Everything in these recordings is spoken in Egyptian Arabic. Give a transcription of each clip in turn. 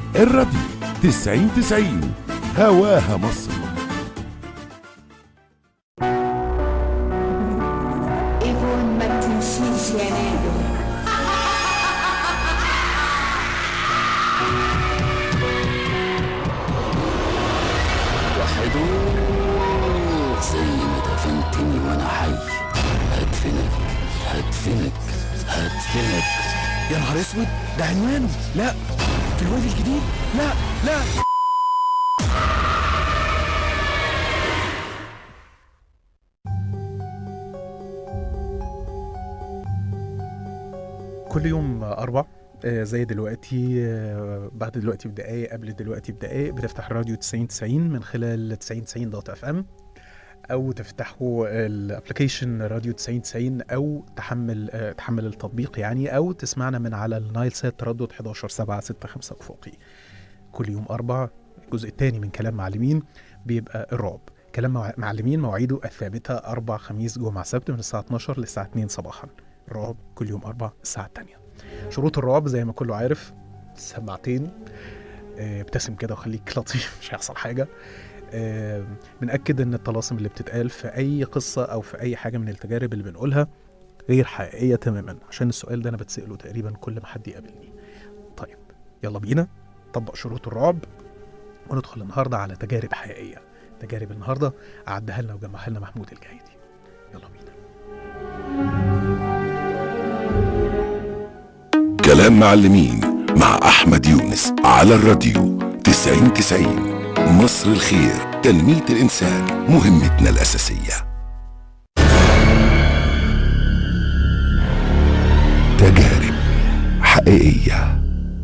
الراديو 90 90 هواها مصر ايفون ما بتمشيش يا نادر وحدوث زي ما دفنتني وانا حي هدفنك هدفنك هدفنك يا نهار اسود ده عنوانه لا في الوادي الجديد لا لا كل يوم أربع آه، زي دلوقتي آه، بعد دلوقتي بدقايق قبل دلوقتي بدقايق بتفتح الراديو 90 90 من خلال 90 90 دوت اف ام او تفتحوا الابلكيشن راديو 90 90 او تحمل آه، تحمل التطبيق يعني او تسمعنا من على النايل سات تردد 11 7 6 5 افقي كل يوم اربع الجزء الثاني من كلام معلمين بيبقى الرعب كلام مع- معلمين مواعيده الثابته اربع خميس جمعه سبت من الساعه 12 للساعه 2 صباحا الرعب كل يوم اربع الساعه الثانيه شروط الرعب زي ما كله عارف سماعتين آه، ابتسم كده وخليك لطيف مش هيحصل حاجه آه، بنأكد ان الطلاسم اللي بتتقال في اي قصه او في اي حاجه من التجارب اللي بنقولها غير حقيقيه تماما عشان السؤال ده انا بتساله تقريبا كل ما حد يقابلني طيب يلا بينا طبق شروط الرعب وندخل النهارده على تجارب حقيقيه تجارب النهارده اعدها لنا وجمعها لنا محمود الجاهدي يلا بينا كلام معلمين مع أحمد يونس على الراديو 90 90 مصر الخير تنمية الإنسان مهمتنا الأساسية تجارب حقيقية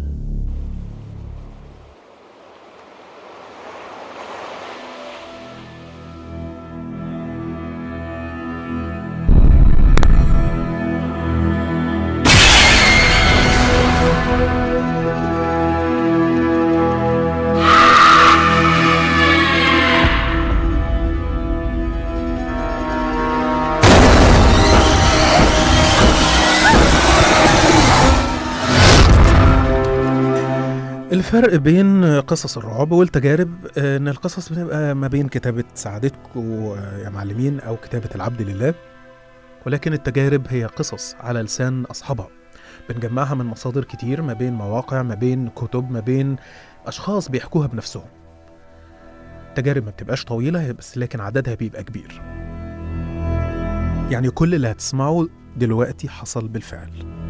الفرق بين قصص الرعب والتجارب آه، ان القصص بتبقى ما بين كتابة سعادتكم آه، يا معلمين او كتابة العبد لله ولكن التجارب هي قصص على لسان اصحابها بنجمعها من مصادر كتير ما بين مواقع ما بين كتب ما بين اشخاص بيحكوها بنفسهم التجارب ما بتبقاش طويلة بس لكن عددها بيبقى كبير يعني كل اللي هتسمعه دلوقتي حصل بالفعل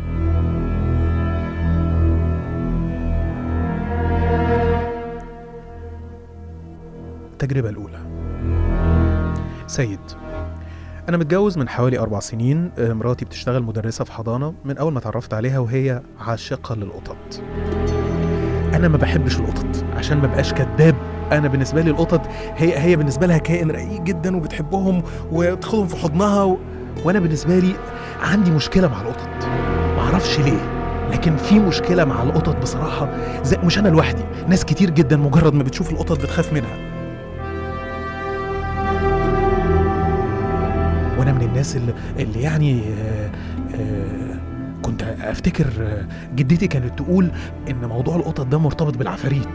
التجربة الأولى سيد أنا متجوز من حوالي أربع سنين آه، مراتي بتشتغل مدرسة في حضانة من أول ما اتعرفت عليها وهي عاشقة للقطط أنا ما بحبش القطط عشان ما بقاش كذاب أنا بالنسبة لي القطط هي هي بالنسبة لها كائن رقيق جدا وبتحبهم وتاخدهم في حضنها و... وأنا بالنسبة لي عندي مشكلة مع القطط معرفش ليه لكن في مشكلة مع القطط بصراحة زي مش أنا لوحدي ناس كتير جدا مجرد ما بتشوف القطط بتخاف منها وانا من الناس اللي, اللي يعني آه، آه، كنت افتكر آه، جدتي كانت تقول ان موضوع القطط ده مرتبط بالعفاريت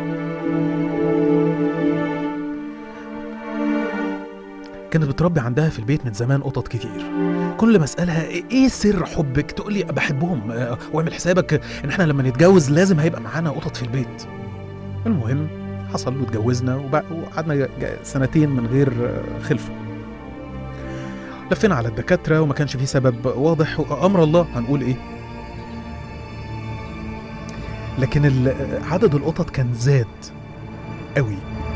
كانت بتربي عندها في البيت من زمان قطط كتير كل ما اسالها ايه سر حبك تقول لي بحبهم آه، واعمل حسابك ان احنا لما نتجوز لازم هيبقى معانا قطط في البيت المهم حصل له اتجوزنا وبع- وقعدنا ج- سنتين من غير آه، خلفه لفينا على الدكاترة وما كانش فيه سبب واضح وأمر الله هنقول إيه لكن ال- عدد القطط كان زاد قوي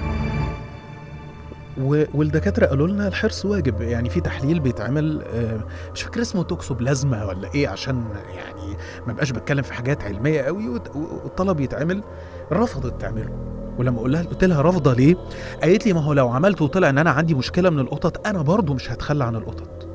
و- والدكاترة قالوا لنا الحرص واجب يعني في تحليل بيتعمل آه، مش فاكر اسمه توكسوبلازما ولا ايه عشان يعني ما بقاش بتكلم في حاجات علمية قوي وت- والطلب يتعمل رفضت تعمله ولما قلت لها قلت لها رافضه ليه؟ قالت لي ما هو لو عملت وطلع ان انا عندي مشكله من القطط انا برضو مش هتخلى عن القطط.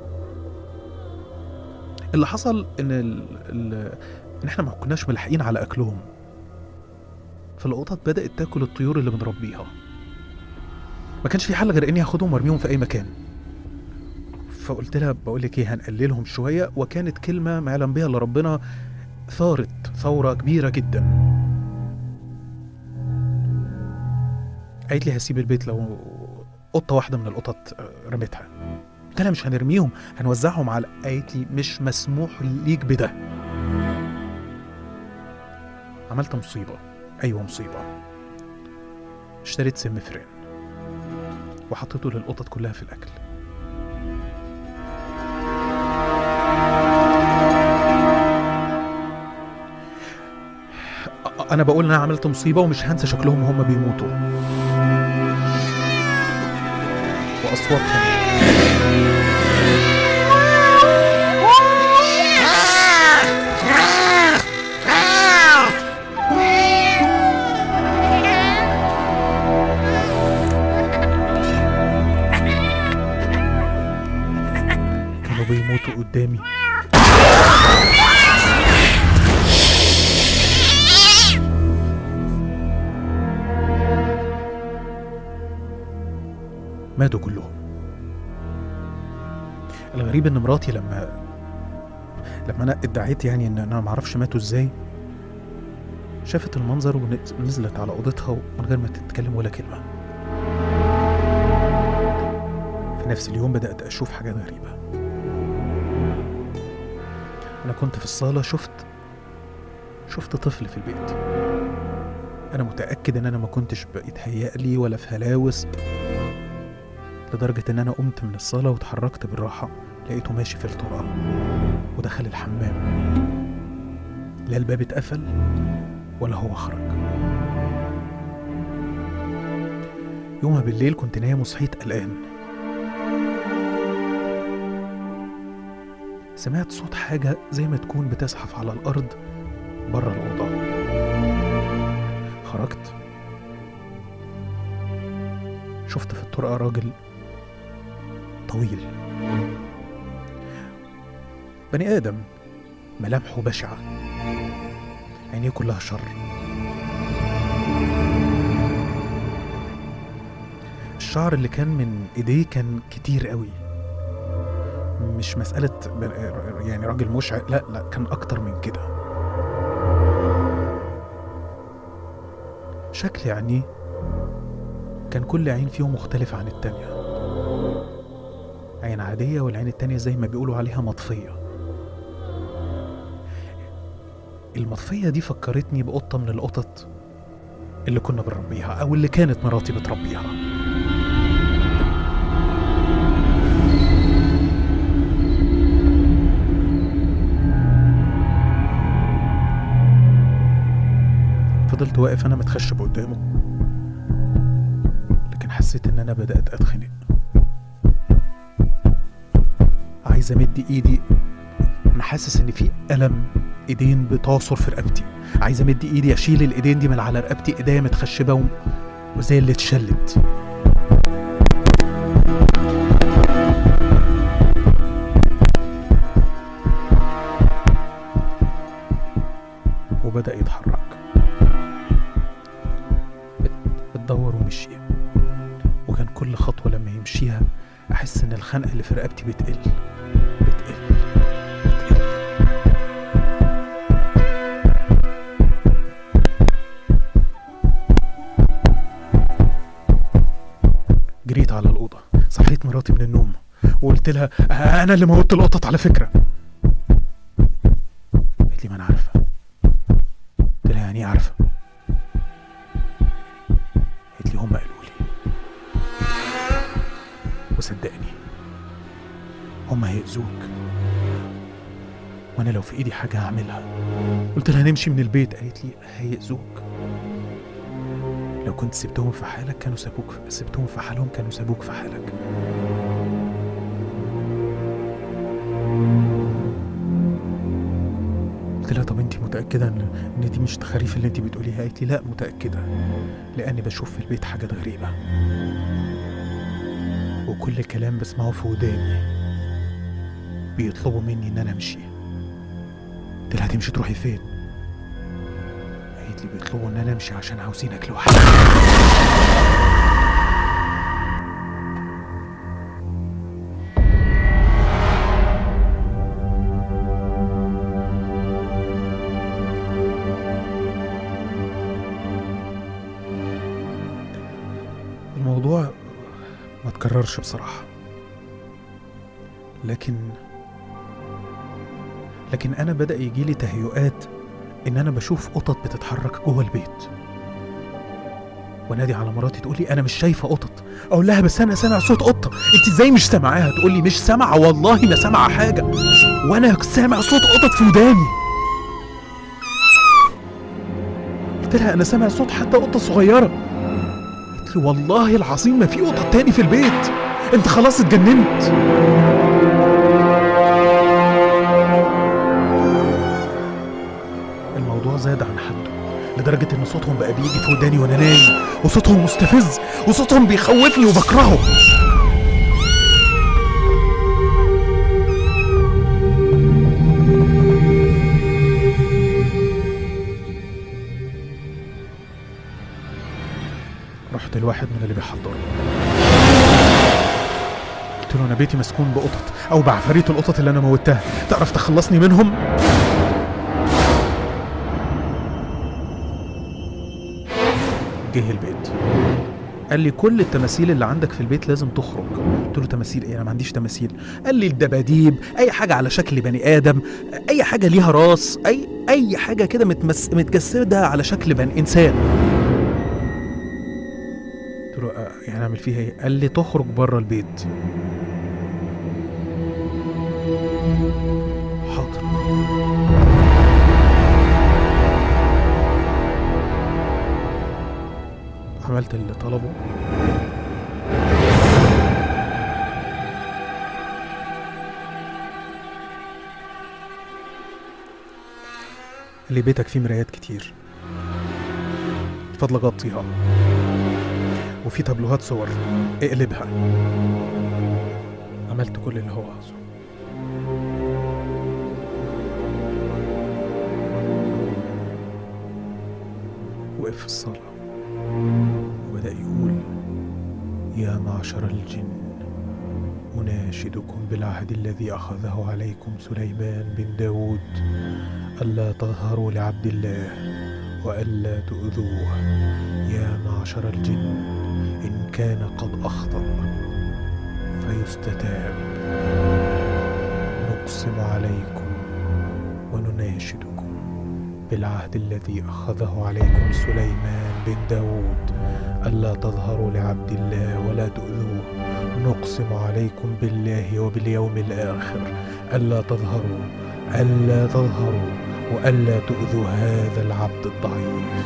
اللي حصل ان ال... ال... ان احنا ما كناش ملاحقين على اكلهم. فالقطط بدات تاكل الطيور اللي بنربيها. ما كانش في حل غير اني اخدهم وارميهم في اي مكان. فقلت لها بقول لك ايه هنقللهم شويه وكانت كلمه ما يعلم بها الا ربنا ثارت ثوره كبيره جدا. قالت لي هسيب البيت لو قطه واحده من القطط رمتها قلت لها مش هنرميهم هنوزعهم على قالت لي مش مسموح ليك بده عملت مصيبه ايوه مصيبه اشتريت سم فران وحطيته للقطط كلها في الاكل أ- انا بقول ان انا عملت مصيبه ومش هنسى شكلهم وهم بيموتوا واصواتهم كانوا بيموتوا قدامي ماتوا كلهم الغريب ان مراتي لما لما انا ادعيت يعني ان انا معرفش ماتوا ازاي شافت المنظر ونزلت على اوضتها من غير ما تتكلم ولا كلمه في نفس اليوم بدات اشوف حاجات غريبه انا كنت في الصاله شفت شفت طفل في البيت انا متاكد ان انا ما كنتش بيتهيألي ولا في هلاوس لدرجة إن أنا قمت من الصالة واتحركت بالراحة لقيته ماشي في الطرقة ودخل الحمام لا الباب اتقفل ولا هو خرج يومها بالليل كنت نايم وصحيت قلقان سمعت صوت حاجة زي ما تكون بتزحف على الأرض بره الأوضة خرجت شفت في الطرقة راجل طويل بني آدم ملامحه بشعة عينيه كلها شر الشعر اللي كان من ايديه كان كتير قوي مش مسألة ب- يعني راجل مشعر لا لا كان أكتر من كده شكل عينيه كان كل عين فيهم مختلف عن التانية عين عادية والعين التانية زي ما بيقولوا عليها مطفية المطفية دي فكرتني بقطة من القطط اللي كنا بنربيها أو اللي كانت مراتي بتربيها فضلت واقف أنا متخشب قدامه لكن حسيت إن أنا بدأت أتخنق عايز أمد إيدي أنا حاسس إن في ألم إيدين بتعصر في رقبتي عايز أمد إيدي أشيل الإيدين دي من على رقبتي إيديا متخشبة و- وزي اللي اتشلت وبدأ يتحرك ات- اتدور ومشي وكان كل خطوة لما يمشيها أحس إن الخنقة اللي في رقبتي بتقل بتقل بتقل جريت على الأوضة صحيت مراتي من النوم وقلت لها أنا اللي موتت القطط على فكرة قالت لي ما أنا عارفة قلت لها يعني إيه عارفة قالت لي هم قالوا لي وصدقني هم هيأذوك وانا لو في ايدي حاجه هعملها قلت لها نمشي من البيت قالت لي هيأذوك لو كنت سبتهم في حالك كانوا سابوك سبتهم في حالهم كانوا سابوك في حالك قلت لها طب انت متأكدة ان ان دي مش تخاريف اللي انت بتقوليها قالت لي لا متأكدة لاني بشوف في البيت حاجات غريبة وكل كلام بسمعه في وداني بيطلبوا مني ان انا امشي قلت لها هتمشي تروحي فين قالت لي بيطلبوا ان انا امشي عشان عاوزينك لوحدك الموضوع ما تكررش بصراحة لكن لكن أنا بدأ يجيلي تهيؤات إن أنا بشوف قطط بتتحرك جوه البيت ونادي على مراتي تقول لي أنا مش شايفة قطط أقول لها بس أنا سامع صوت قطة أنت إزاي مش سامعاها تقول لي مش سامعة والله ما سامعة حاجة وأنا سامع صوت قطط في وداني قلت لها أنا سامع صوت حتى قطة صغيرة قلت لي والله العظيم ما في قطط تاني في البيت انت خلاص اتجننت الموضوع زاد عن حده لدرجة إن صوتهم بقى بيجي في وداني وأنا نايم وصوتهم مستفز وصوتهم بيخوفني وبكرهه رحت لواحد من اللي بيحضروا قلت له انا بيتي مسكون بقطط او بعفاريت القطط اللي انا موتها تعرف تخلصني منهم جه البيت قال لي كل التماثيل اللي عندك في البيت لازم تخرج قلت له تماثيل ايه انا ما عنديش تماثيل قال لي الدباديب اي حاجه على شكل بني ادم اي حاجه ليها راس اي اي حاجه كده متمس... متجسده على شكل بني انسان قلت له آه، يعني اعمل فيها ايه قال لي تخرج بره البيت حاضر عملت اللي طلبه قال لي بيتك فيه مرايات كتير فضلك غطيها وفي تابلوهات صور اقلبها عملت كل اللي هو عاوزه وقف في الصالة وبدأ يقول يا معشر الجن أناشدكم بالعهد الذي أخذه عليكم سليمان بن داود ألا تظهروا لعبد الله وألا تؤذوه يا معشر الجن إن كان قد أخطأ فيستتاب نقسم عليكم ونناشدكم بالعهد الذي أخذه عليكم سليمان بن داود ألا تظهروا لعبد الله ولا تؤذوه نقسم عليكم بالله وباليوم الآخر ألا تظهروا ألا تظهروا وألا تؤذوا هذا العبد الضعيف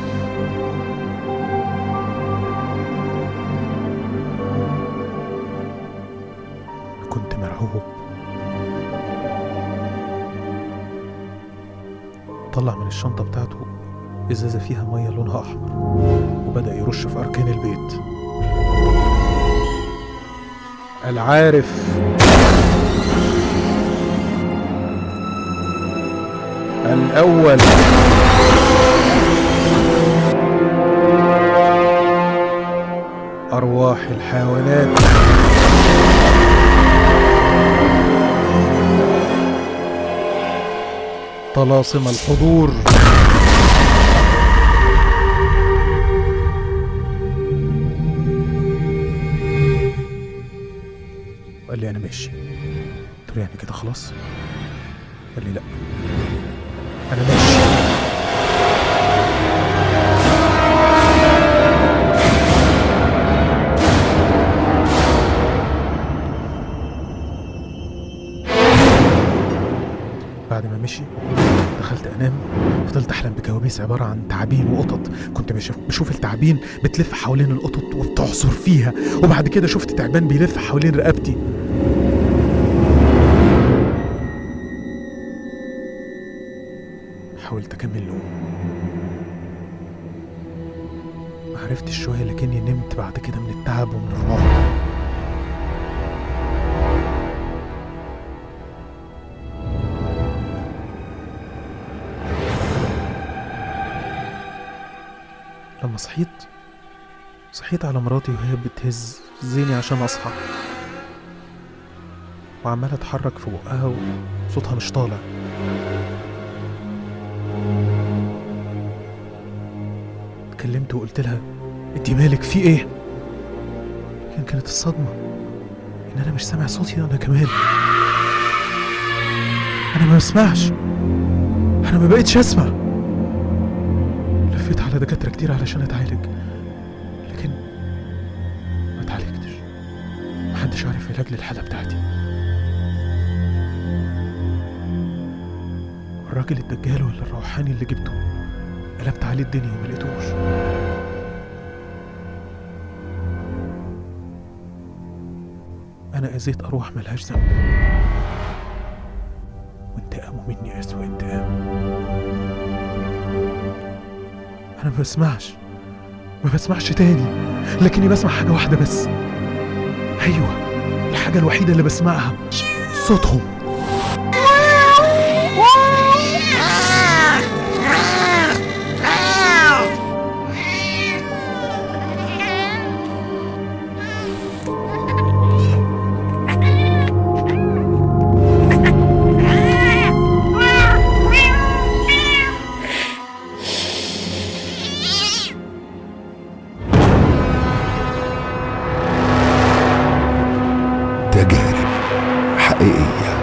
كنت مرعوب طلع من الشنطة بتاعته إزازة فيها مية لونها أحمر وبدأ يرش في أركان البيت العارف الأول أرواح الحيوانات طلاسم الحضور وقال لي انا ماشي قلت له يعني كده خلاص قال لي لا انا ماشي بعد ما مشي دخلت انام فضلت احلم بكوابيس عباره عن تعابين وقطط كنت بشوف, بشوف التعابين بتلف حوالين القطط وبتعصر فيها وبعد كده شفت تعبان بيلف حوالين رقبتي حاولت اكمل نوم ما عرفتش شويه لكني نمت بعد كده من التعب ومن الرعب لما صحيت صحيت على مراتي وهي بتهزني عشان اصحى وعمالة اتحرك في بقها وصوتها مش طالع اتكلمت وقلت لها انت مالك في ايه لكن كانت الصدمة إن أنا مش سامع صوتي أنا كمان أنا ما بسمعش أنا ما بقتش أسمع لفيت على دكاترة كتير علشان أتعالج لكن ما اتعالجتش محدش عارف علاج للحالة بتاعتي الراجل الدجال ولا الروحاني اللي جبته قلبت عليه الدنيا وما لقيتوش انا اذيت ارواح ملهاش ذنب وانتقامه مني اسوأ انتقام انا ما بسمعش ما بسمعش تاني لكني بسمع حاجة واحدة بس ايوه الحاجة الوحيدة اللي بسمعها صوتهم تجارب حقيقية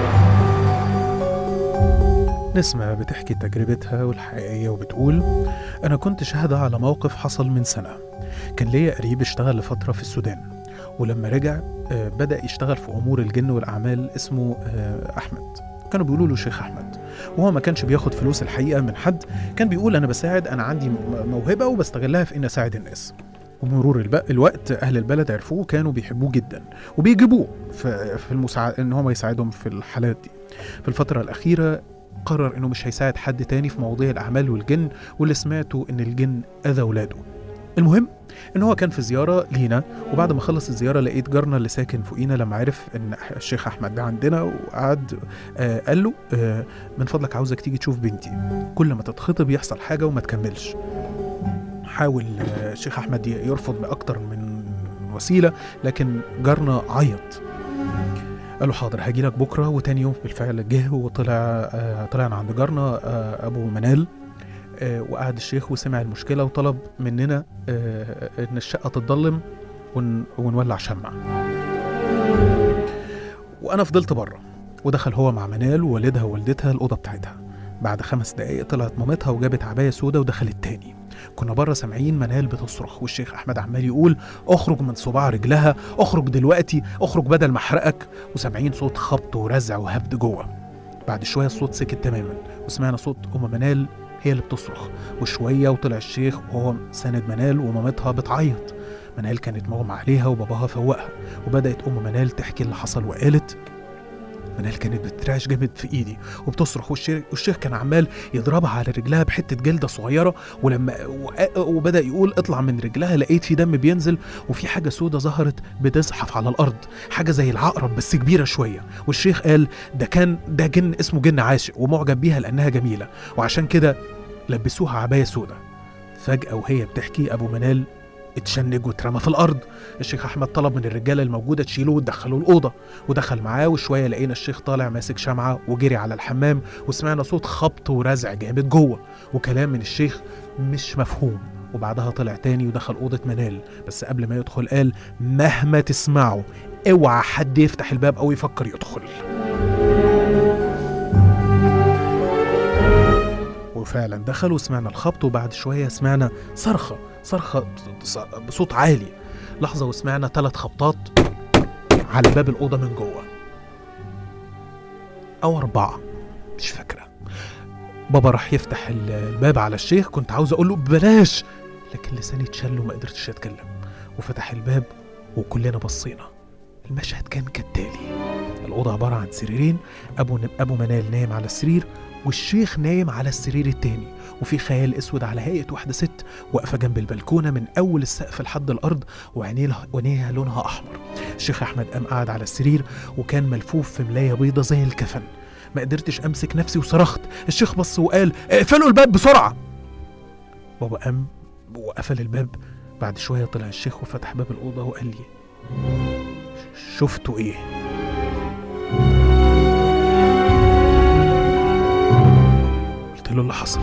نسمة بتحكي تجربتها والحقيقية وبتقول أنا كنت شاهدة على موقف حصل من سنة كان ليا قريب اشتغل لفترة في السودان ولما رجع آه، بدأ يشتغل في أمور الجن والأعمال اسمه آه، أحمد كانوا بيقولوا له شيخ أحمد وهو ما كانش بياخد فلوس الحقيقة من حد كان بيقول أنا بساعد أنا عندي م- موهبة وبستغلها في إني أساعد الناس ومرور الب... الوقت أهل البلد عرفوه كانوا بيحبوه جدا وبيجيبوه في, في المساعد إن هو يساعدهم في الحالات دي في الفترة الأخيرة قرر انه مش هيساعد حد تاني في مواضيع الاعمال والجن واللي سمعته ان الجن اذى ولاده المهم ان هو كان في زياره لينا وبعد ما خلص الزياره لقيت جارنا اللي ساكن فوقينا لما عرف ان الشيخ احمد ده عندنا وقعد آه قال له آه من فضلك عاوزك تيجي تشوف بنتي كل ما تتخطب يحصل حاجه وما تكملش حاول آه الشيخ احمد يرفض باكتر من وسيله لكن جارنا عيط قال له حاضر هاجي لك بكره وتاني يوم بالفعل جه وطلع آه طلعنا عند جارنا آه ابو منال آه وقعد الشيخ وسمع المشكله وطلب مننا آه ان الشقه تتضلم ون ونولع شمع وانا فضلت بره ودخل هو مع منال ووالدها ووالدتها الاوضه بتاعتها بعد خمس دقايق طلعت مامتها وجابت عبايه سودا ودخلت تاني كنا بره سامعين منال بتصرخ والشيخ احمد عمال يقول اخرج من صباع رجلها اخرج دلوقتي اخرج بدل ما احرقك وسامعين صوت خبط ورزع وهبد جوه بعد شويه الصوت سكت تماما وسمعنا صوت ام منال هي اللي بتصرخ وشويه وطلع الشيخ وهو ساند منال ومامتها بتعيط منال كانت مغمى عليها وباباها فوقها وبدات ام منال تحكي اللي حصل وقالت منال كانت بترعش جامد في ايدي وبتصرخ والشيخ, والشيخ كان عمال يضربها على رجلها بحته جلده صغيره ولما وق- وبدا يقول اطلع من رجلها لقيت في دم بينزل وفي حاجه سودة ظهرت بتزحف على الارض حاجه زي العقرب بس كبيره شويه والشيخ قال ده كان ده جن اسمه جن عاشق ومعجب بيها لانها جميله وعشان كده لبسوها عبايه سودة فجاه وهي بتحكي ابو منال اتشنج واترمى في الارض الشيخ احمد طلب من الرجاله الموجوده تشيله وتدخله الاوضه ودخل معاه وشويه لقينا الشيخ طالع ماسك شمعه وجري على الحمام وسمعنا صوت خبط ورزع جامد جوه وكلام من الشيخ مش مفهوم وبعدها طلع تاني ودخل اوضه منال بس قبل ما يدخل قال مهما تسمعوا اوعى حد يفتح الباب او يفكر يدخل وفعلا دخل وسمعنا الخبط وبعد شويه سمعنا صرخه صرخه بصوت عالي لحظه وسمعنا ثلاث خبطات على باب الاوضه من جوه او اربعه مش فاكره بابا راح يفتح ال- الباب على الشيخ كنت عاوز اقول له ببلاش لكن لساني اتشل وما قدرتش اتكلم وفتح الباب وكلنا بصينا المشهد كان كالتالي الأوضة عبارة عن سريرين أبو أبو منال نايم على السرير والشيخ نايم على السرير التاني وفي خيال اسود على هيئه واحده ست واقفه جنب البلكونه من اول السقف لحد الارض وعينيها وعينيها لونها احمر الشيخ احمد قام قاعد على السرير وكان ملفوف في ملايه بيضه زي الكفن ما قدرتش امسك نفسي وصرخت الشيخ بص وقال اقفلوا الباب بسرعه بابا قام وقفل الباب بعد شويه طلع الشيخ وفتح باب الاوضه وقال لي "ش- شفتوا ايه قلت له اللي حصل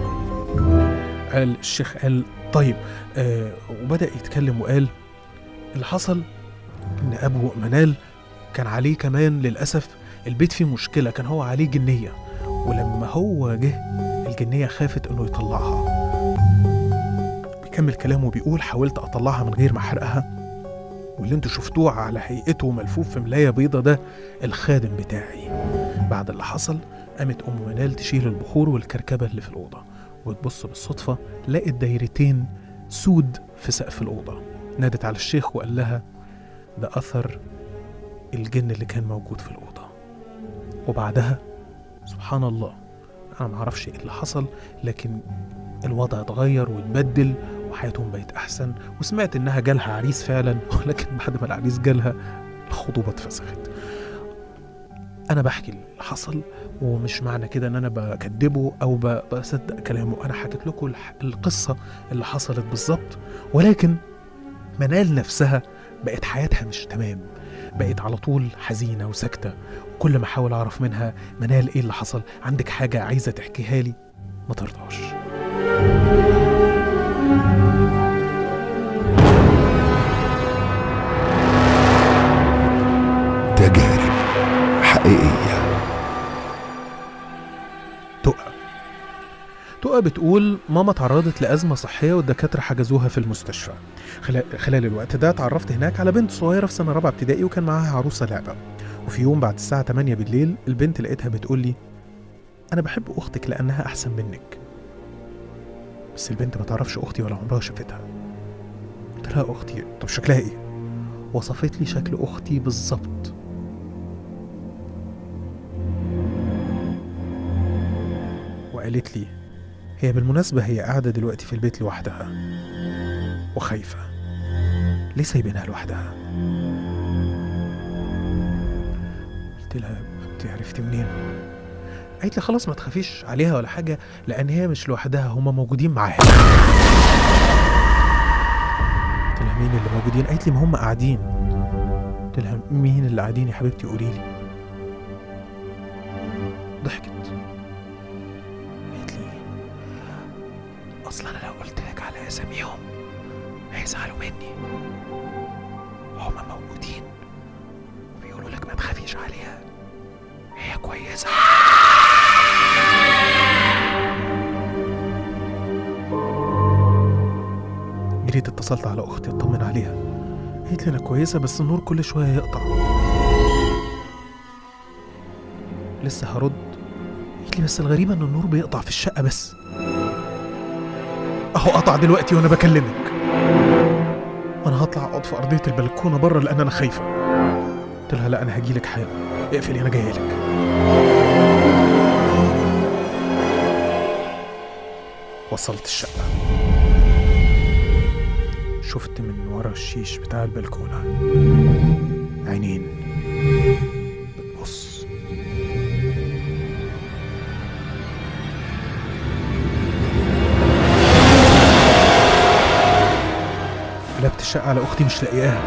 قال الشيخ قال طيب آه وبدأ يتكلم وقال اللي حصل ان ابو منال كان عليه كمان للاسف البيت فيه مشكله كان هو عليه جنيه ولما هو جه الجنيه خافت انه يطلعها بيكمل كلامه بيقول حاولت اطلعها من غير ما احرقها واللي انتوا شفتوه على هيئته ملفوف في ملايه بيضه ده الخادم بتاعي بعد اللي حصل قامت ام منال تشيل البخور والكركبه اللي في الاوضه وتبص بالصدفه لقت دايرتين سود في سقف الاوضه نادت على الشيخ وقال لها ده اثر الجن اللي كان موجود في الاوضه وبعدها سبحان الله انا معرفش ايه اللي حصل لكن الوضع اتغير واتبدل وحياتهم بقت احسن وسمعت انها جالها عريس فعلا ولكن بعد ما العريس جالها الخطوبه اتفسخت انا بحكي اللي حصل ومش معنى كده ان انا بكذبه او ب- بصدق كلامه انا حكيت لكم الح- القصه اللي حصلت بالظبط ولكن منال نفسها بقت حياتها مش تمام بقت على طول حزينه وساكته وكل ما احاول اعرف منها منال ايه اللي حصل عندك حاجه عايزه تحكيها لي ما ترضاش تجارب حقيقية تقى تقى بتقول ماما تعرضت لأزمة صحية والدكاترة حجزوها في المستشفى خلال, خلال الوقت ده اتعرفت هناك على بنت صغيرة في سنة رابعة ابتدائي وكان معاها عروسة لعبة وفي يوم بعد الساعة 8 بالليل البنت لقيتها بتقول لي أنا بحب أختك لأنها أحسن منك بس البنت ما تعرفش أختي ولا عمرها شافتها قلت لها أختي طب شكلها إيه؟ وصفت لي شكل أختي بالظبط وقالت لي هي بالمناسبة هي قاعدة دلوقتي في البيت لوحدها وخايفة ليه سايبينها لوحدها؟ قلت لها انت عرفتي منين؟ قالت لي خلاص ما تخافيش عليها ولا حاجة لأن هي مش لوحدها هما موجودين معاها قلت لها مين اللي موجودين؟ قالت لي ما هم قاعدين قلت لها مين اللي قاعدين يا حبيبتي قولي لي ضحكت قالت لي اصلا انا لو قلت لك على اساميهم هيزعلوا مني هما موجودين وبيقولوا لك ما تخافيش عليها هي كويسه جريت اتصلت على اختي اطمن عليها قالت لي انا كويسه بس النور كل شويه يقطع لسه هرد قالت لي بس الغريبه ان النور بيقطع في الشقه بس اهو قطع دلوقتي وانا بكلمك وانا هطلع اقعد في ارضيه البلكونه بره لان انا خايفه قلت لها لا انا هجيلك حالا اقفلي انا جايه لك وصلت الشقه شفت من ورا الشيش بتاع البلكونه عينين بتبص قلبت الشقة على أختي مش لاقياها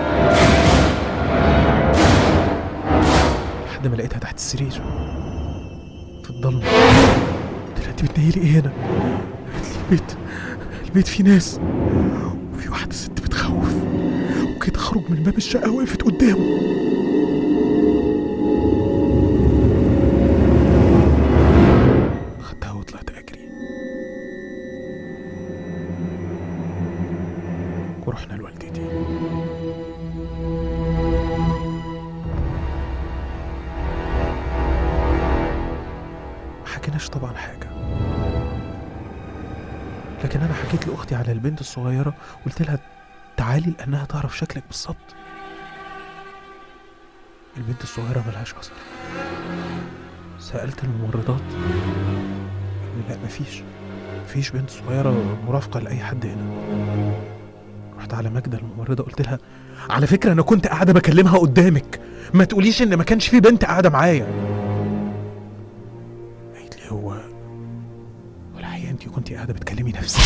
لحد ما لقيتها تحت السرير في الضلمة قلت لها أنت بتنيلي إيه هنا؟ قالت لي البيت البيت فيه ناس وفي واحدة ست بتخوف وكده أخرج من باب الشقة وقفت قدامه خدتها وطلعت أجري ورحنا لوالدتي ما حكيناش طبعا حاجة لكن أنا حكيت لأختي على البنت الصغيرة قلت لها تعالي لأنها تعرف شكلك بالظبط البنت الصغيرة ملهاش أثر سألت الممرضات قالوا لي لا مفيش مفيش بنت صغيرة مرافقة لأي حد هنا رحت على ماجدة الممرضة قلت لها على فكرة أنا كنت قاعدة بكلمها قدامك ما تقوليش إن ما كانش في بنت قاعدة معايا قالت لي هو والحقيقة أنت كنت قاعدة بتكلمي نفسك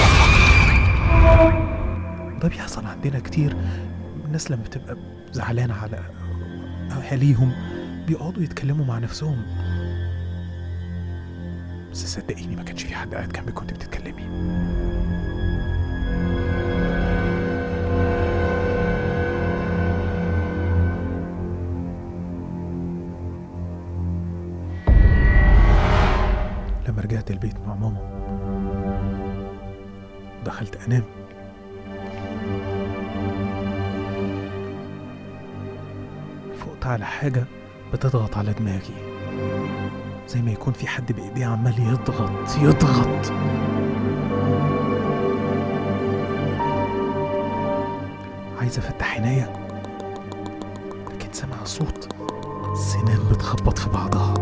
ده بيحصل عندنا كتير الناس لما بتبقى زعلانة على أهاليهم بيقعدوا يتكلموا مع نفسهم بس صدقيني ما كانش في حد قاعد جنبك كنت بتتكلمي البيت مع ماما دخلت انام فقت على حاجة بتضغط على دماغي زي ما يكون في حد بإيديه عمال يضغط يضغط عايز افتح عينيا لكن سامع صوت سنان بتخبط في بعضها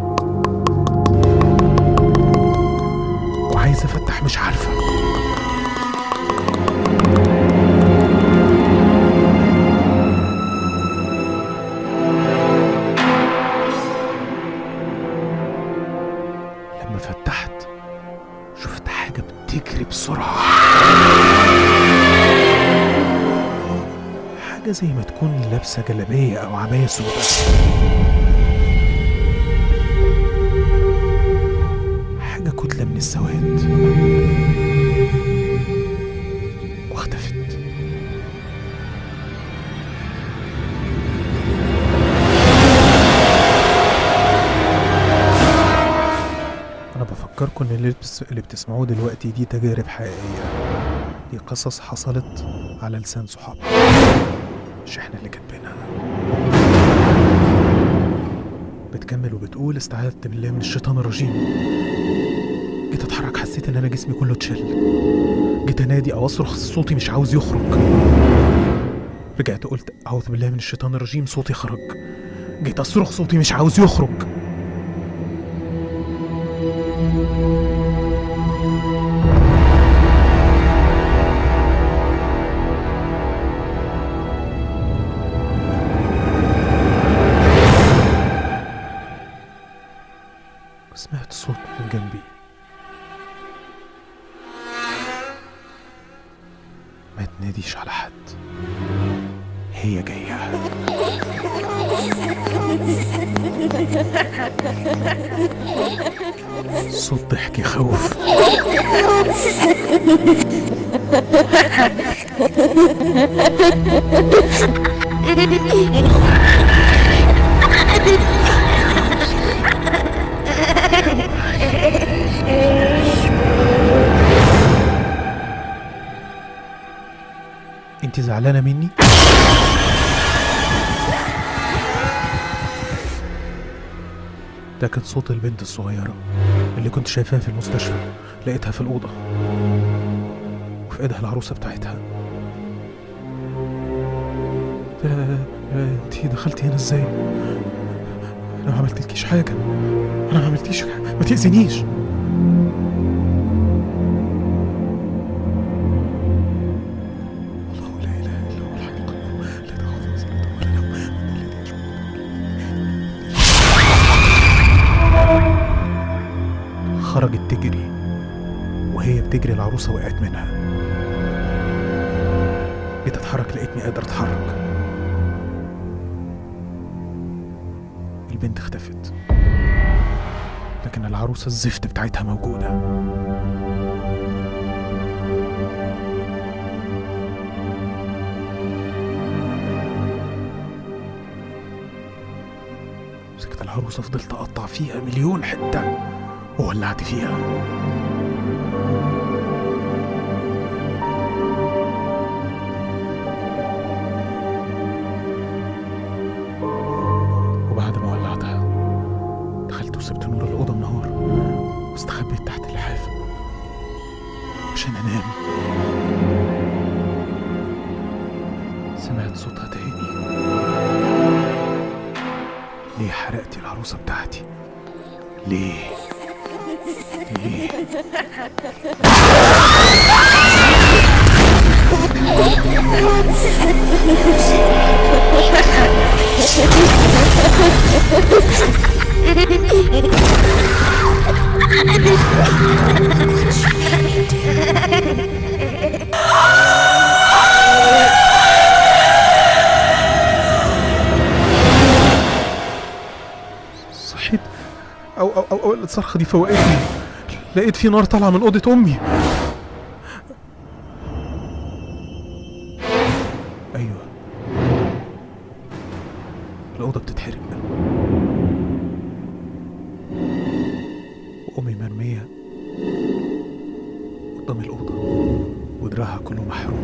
وعايز افتح مش عارفه لما فتحت شفت حاجه بتجري بسرعه حاجة زي ما تكون لابسة جلابية أو عباية سوداء حاجة كتلة من السواد واختفت أنا بفكركم إن اللي, بتس... اللي بتسمعوه دلوقتي دي تجارب حقيقية دي قصص حصلت على لسان صحابنا مش احنا اللي كاتبينها بتكمل وبتقول استعاذت بالله من الشيطان الرجيم جيت اتحرك حسيت ان انا جسمي كله اتشل جيت انادي او اصرخ صوتي مش عاوز يخرج رجعت قلت اعوذ بالله من الشيطان الرجيم صوتي خرج جيت اصرخ صوتي مش عاوز يخرج سمعت صوت من جنبي ما تناديش على حد هي جاية صوت ضحك يخوف انت زعلانة مني؟ ده كان صوت البنت الصغيرة اللي كنت شايفاها في المستشفى لقيتها في الأوضة وفي ايدها العروسة بتاعتها آه، آه، انتي دخلتي هنا ازاي؟ انا ما عملتلكيش حاجة انا ما عملتيش حاجة ما تأذينيش الله لا اله الا هو الحي القيوم لا تاخذه سنة ولا نوم من الذي يشفع خرجت تجري وهي بتجري العروسة وقعت منها جيت اتحرك لقيتني قادر اتحرك البنت اختفت لكن العروسة الزفت بتاعتها موجودة مسكت العروسة فضلت أقطع فيها مليون حتة وولعت فيها وبعد ما ولعتها دخلت وسبت نور الأوضة منور واستخبيت تحت اللحاف عشان أنام سمعت صوتها تاني ليه حرقتي العروسة بتاعتي ليه ليه صحيت أو أو أو, أو الصرخة دي فوقتني لقيت في نار طالعة من أوضة أمي أيوه الأوضة بتتحرق وأمي مرمية قدام الأوضة ودراعها كله محروق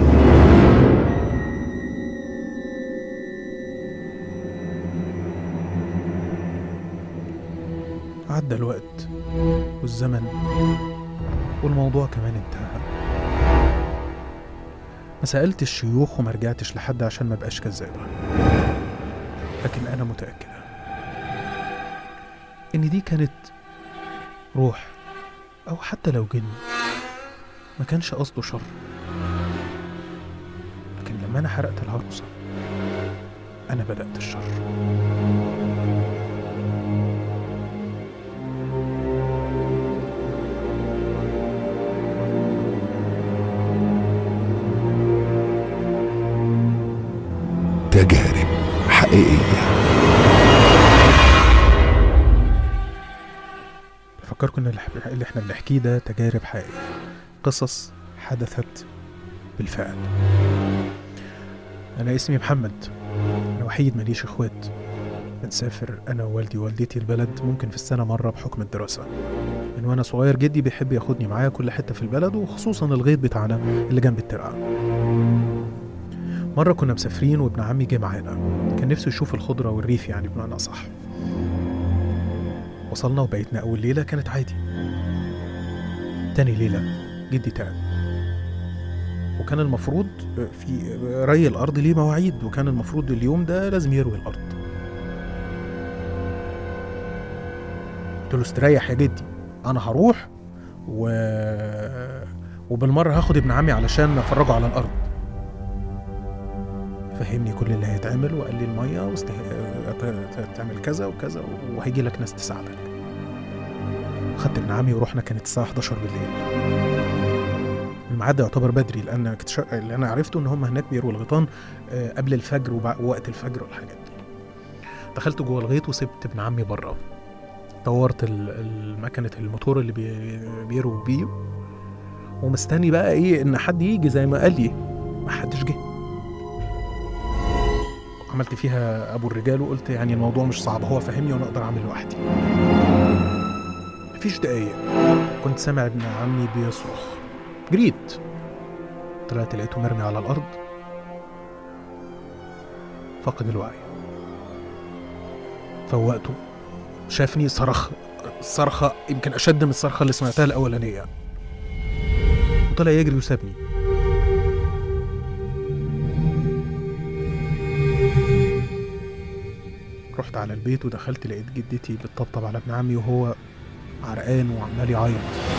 عدى الوقت والزمن والموضوع كمان انتهى ما سألت الشيوخ وما رجعتش لحد عشان ما بقاش كذابة لكن أنا متأكدة إن دي كانت روح أو حتى لو جن ما كانش قصده شر لكن لما أنا حرقت العروسة أنا بدأت الشر تجارب حقيقية بفكركم ان الح- اللي احنا بنحكيه ده تجارب حقيقية قصص حدثت بالفعل انا اسمي محمد انا وحيد ماليش اخوات بنسافر انا ووالدي ووالدتي البلد ممكن في السنة مرة بحكم الدراسة من وانا صغير جدي بيحب ياخدني معاه كل حتة في البلد وخصوصا الغيط بتاعنا اللي جنب الترعة مرة كنا مسافرين وابن عمي جه معانا كان نفسه يشوف الخضرة والريف يعني بمعنى أصح وصلنا وبقيتنا أول ليلة كانت عادي تاني ليلة جدي تعب وكان المفروض في ري الأرض ليه مواعيد وكان المفروض اليوم ده لازم يروي الأرض قلت له استريح يا جدي أنا هروح و... وبالمرة هاخد ابن عمي علشان أفرجه على الأرض فهمني كل اللي هيتعمل وقال لي المية واست... ت- ت- تعمل كذا وكذا وهيجي لك ناس تساعدك خدت ابن عمي ورحنا كانت الساعة 11 بالليل الميعاد ده يعتبر بدري لان اكتش... اللي انا عرفته ان هم هناك بيروا الغيطان آه، قبل الفجر وبع- ووقت الفجر والحاجات دي دخلت جوه الغيط وسبت ابن عمي بره دورت ال- ال- مكنه الموتور اللي بي... بيروا بيه ومستني بقى ايه ان حد يجي زي ما قال لي ما حدش جه عملت فيها ابو الرجال وقلت يعني الموضوع مش صعب هو فهمني وانا اقدر اعمل لوحدي مفيش دقايق كنت سامع ابن عمي بيصرخ جريت طلعت لقيته مرمي على الارض فقد الوعي فوقته شافني صرخ صرخة يمكن أشد من الصرخة اللي سمعتها الأولانية وطلع يجري وسابني رحت على البيت ودخلت لقيت جدتي بتطبطب على ابن عمي وهو عرقان وعمال يعيط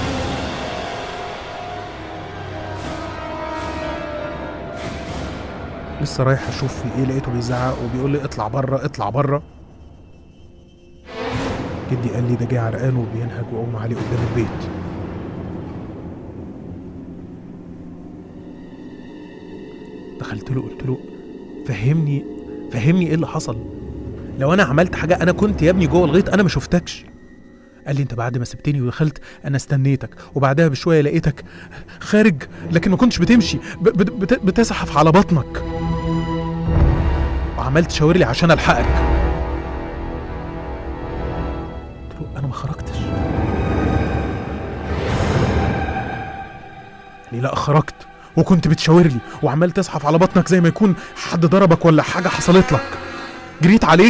لسه رايح اشوف في ايه لقيته بيزعق وبيقول لي اطلع بره اطلع بره جدي قال لي ده جه عرقان وبينهج واغمى عليه قدام البيت دخلت له قلت له فهمني فهمني ايه اللي حصل لو انا عملت حاجه انا كنت يا ابني جوه الغيط انا ما شفتكش قال لي انت بعد ما سبتني ودخلت انا استنيتك وبعدها بشويه لقيتك خارج لكن ما كنتش بتمشي ب- بت- بت- بتزحف على بطنك وعملت تشاور لي عشان الحقك قلت له انا ما خرجتش قال لي لا خرجت وكنت بتشاور لي وعمال تزحف على بطنك زي ما يكون حد ضربك ولا حاجه حصلت لك جريت عليك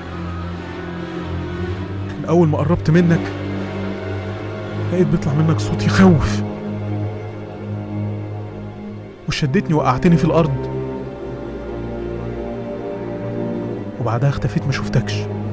لكن اول ما قربت منك لقيت بيطلع منك صوت يخوف وشدتني وقعتني في الارض وبعدها اختفيت ما شفتكش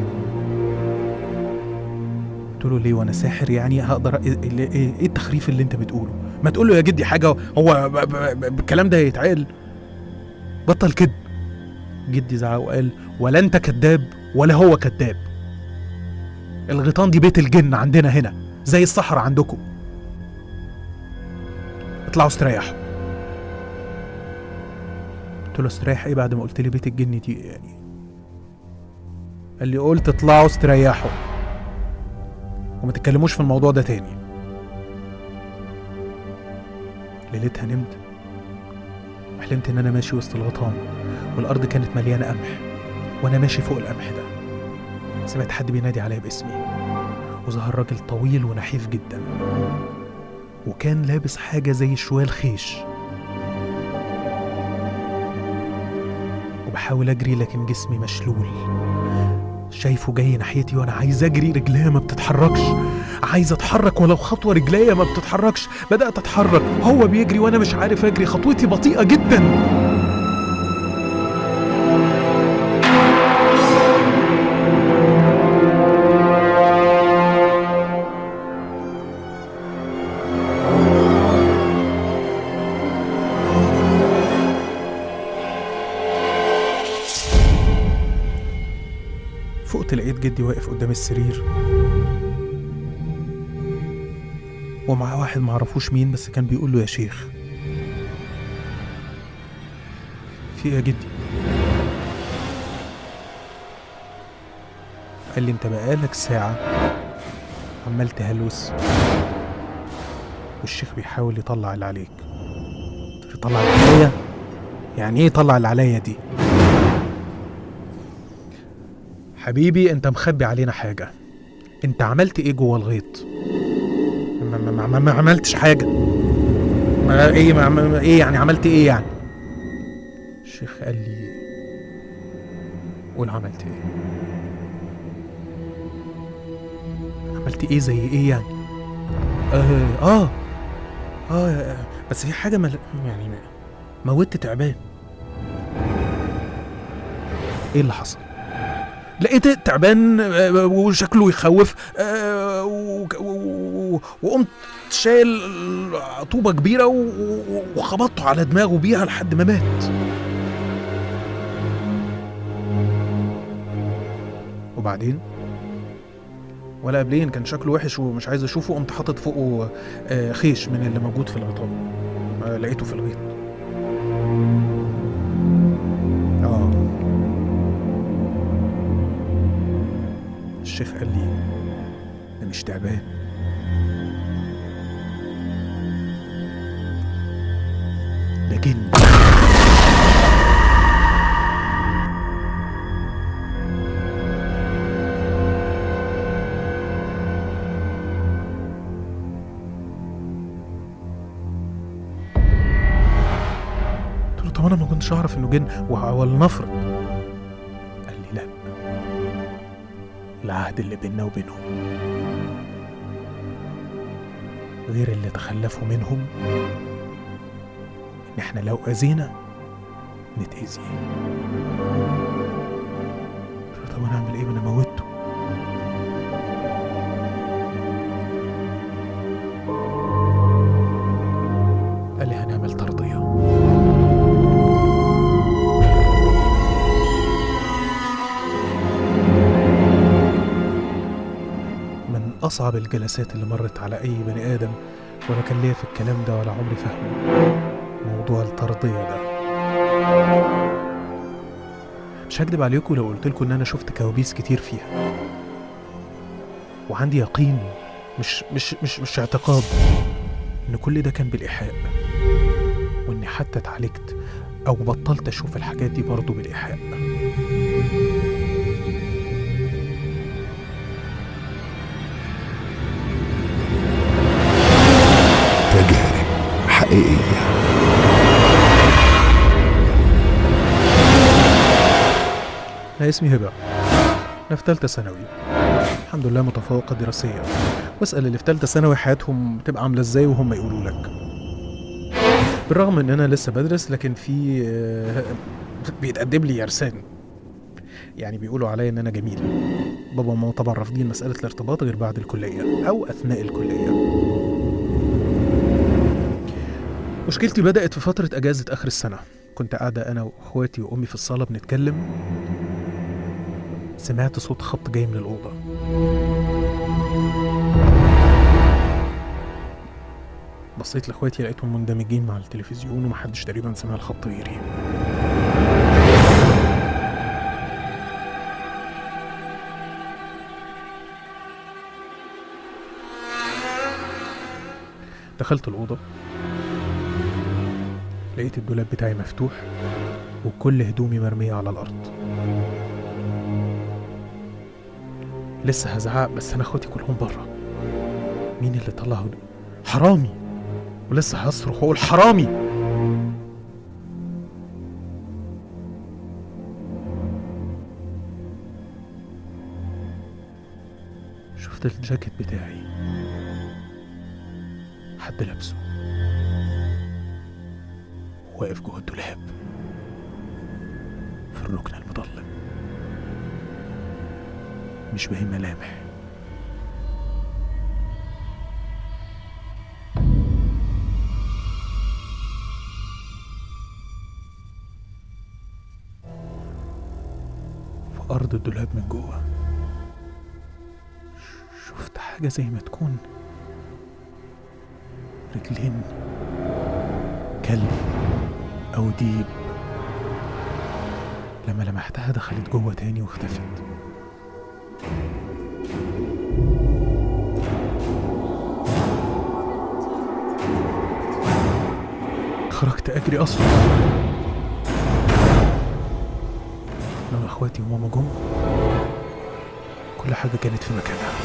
قلت له ليه وانا ساحر يعني هقدر ايه, ايه, إيه التخريف اللي انت بتقوله ما تقول له يا جدي حاجه هو ب- ب- ب- الكلام ده هيتعقل بطل كذب جدي زعق وقال ولا انت كذاب ولا هو كذاب الغيطان دي بيت الجن عندنا هنا زي الصحراء عندكم اطلعوا استريحوا قلت له استريح ايه بعد ما قلت لي بيت الجن دي يعني قال لي قلت اطلعوا استريحوا وما تتكلموش في الموضوع ده تاني ليلتها نمت حلمت ان انا ماشي وسط الغيطان والارض كانت مليانه قمح وانا ماشي فوق القمح ده سمعت حد بينادي عليا باسمي وظهر راجل طويل ونحيف جدا وكان لابس حاجة زي شوال خيش وبحاول أجري لكن جسمي مشلول شايفه جاي ناحيتي وأنا عايز أجري رجليا ما بتتحركش عايز أتحرك ولو خطوة رجليا ما بتتحركش بدأت أتحرك هو بيجري وأنا مش عارف أجري خطوتي بطيئة جدا فقت لقيت جدي واقف قدام السرير ومعاه واحد معرفوش مين بس كان بيقول له يا شيخ في إيه يا جدي قال لي انت بقالك ساعة عمال تهلوس والشيخ بيحاول يطلع اللي عليك قلت له يطلع اللي عليا يعني ايه يطلع اللي عليا دي حبيبي انت مخبي علينا حاجة انت عملت ايه جوه الغيط ما, ما, ما, ما, ما عملتش حاجة ما ايه ما, ما ايه يعني عملت ايه يعني الشيخ قال لي قول عملت ايه عملت ايه زي ايه يعني اه اه, آه بس في حاجة مل... يعني موتت تعبان ايه اللي حصل لقيت تعبان آه، وشكله يخوف آه، وك- و- و- وقمت شايل طوبة كبيرة و- و- وخبطته على دماغه بيها لحد ما مات وبعدين ولا قبلين كان شكله وحش ومش عايز اشوفه قمت حاطط فوقه آه، خيش من اللي موجود في الغطاء آه، لقيته في الغيط اه الشيخ قال لي ده مش تعبان ده جن قلت له طب انا ما كنتش اعرف انه جن وه- ولنفرض قال لي لا العهد اللي بيننا وبينهم غير اللي تخلفوا منهم ان احنا لو اذينا نتاذي قلت له طب انا اعمل ايه ما انا موته قال لي هنعمل ترضيه من أصعب الجلسات اللي مرت على أي بني آدم ولا كان ليا في الكلام ده ولا عمري فاهمه موضوع الترضية ده مش هكدب عليكم لو قلت لكم إن أنا شفت كوابيس كتير فيها وعندي يقين مش مش مش مش اعتقاد إن كل ده كان بالإيحاء وإني حتى اتعالجت أو بطلت أشوف الحاجات دي برضه بالإيحاء تجارب حقيقية أنا اسمي هبة أنا في تالتة ثانوي الحمد لله متفوقة دراسيا واسأل اللي في تالتة ثانوي حياتهم بتبقى عاملة ازاي وهم يقولوا لك بالرغم ان انا لسه بدرس لكن في آه، بيتقدم لي يرسان يعني بيقولوا عليا ان انا جميل بابا وماما طبعا رافضين مسألة الارتباط غير بعد الكلية او اثناء الكلية مشكلتي بدأت في فترة اجازة اخر السنة كنت قاعدة انا واخواتي وامي في الصالة بنتكلم سمعت صوت خبط جاي من الأوضة بصيت لاخواتي لقيتهم مندمجين مع التلفزيون ومحدش تقريبا سمع الخبط غيري دخلت الأوضة لقيت الدولاب بتاعي مفتوح وكل هدومي مرمية على الأرض لسه هزعق بس أنا اخواتي كلهم بره مين اللي طلع هدوم حرامي ولسه هصرخ واقول حرامي شفت الجاكيت بتاعي حد لابسه واقف جوه الدولاب في الركن المظلم مش باين ملامح في أرض الدولاب من جوه ش- شفت حاجة زي ما تكون رجلين كلب أو ديب لما لمحتها دخلت جوه تاني واختفت خرجت أجري أصلا لما اخواتي وماما جم كل حاجة كانت في مكانها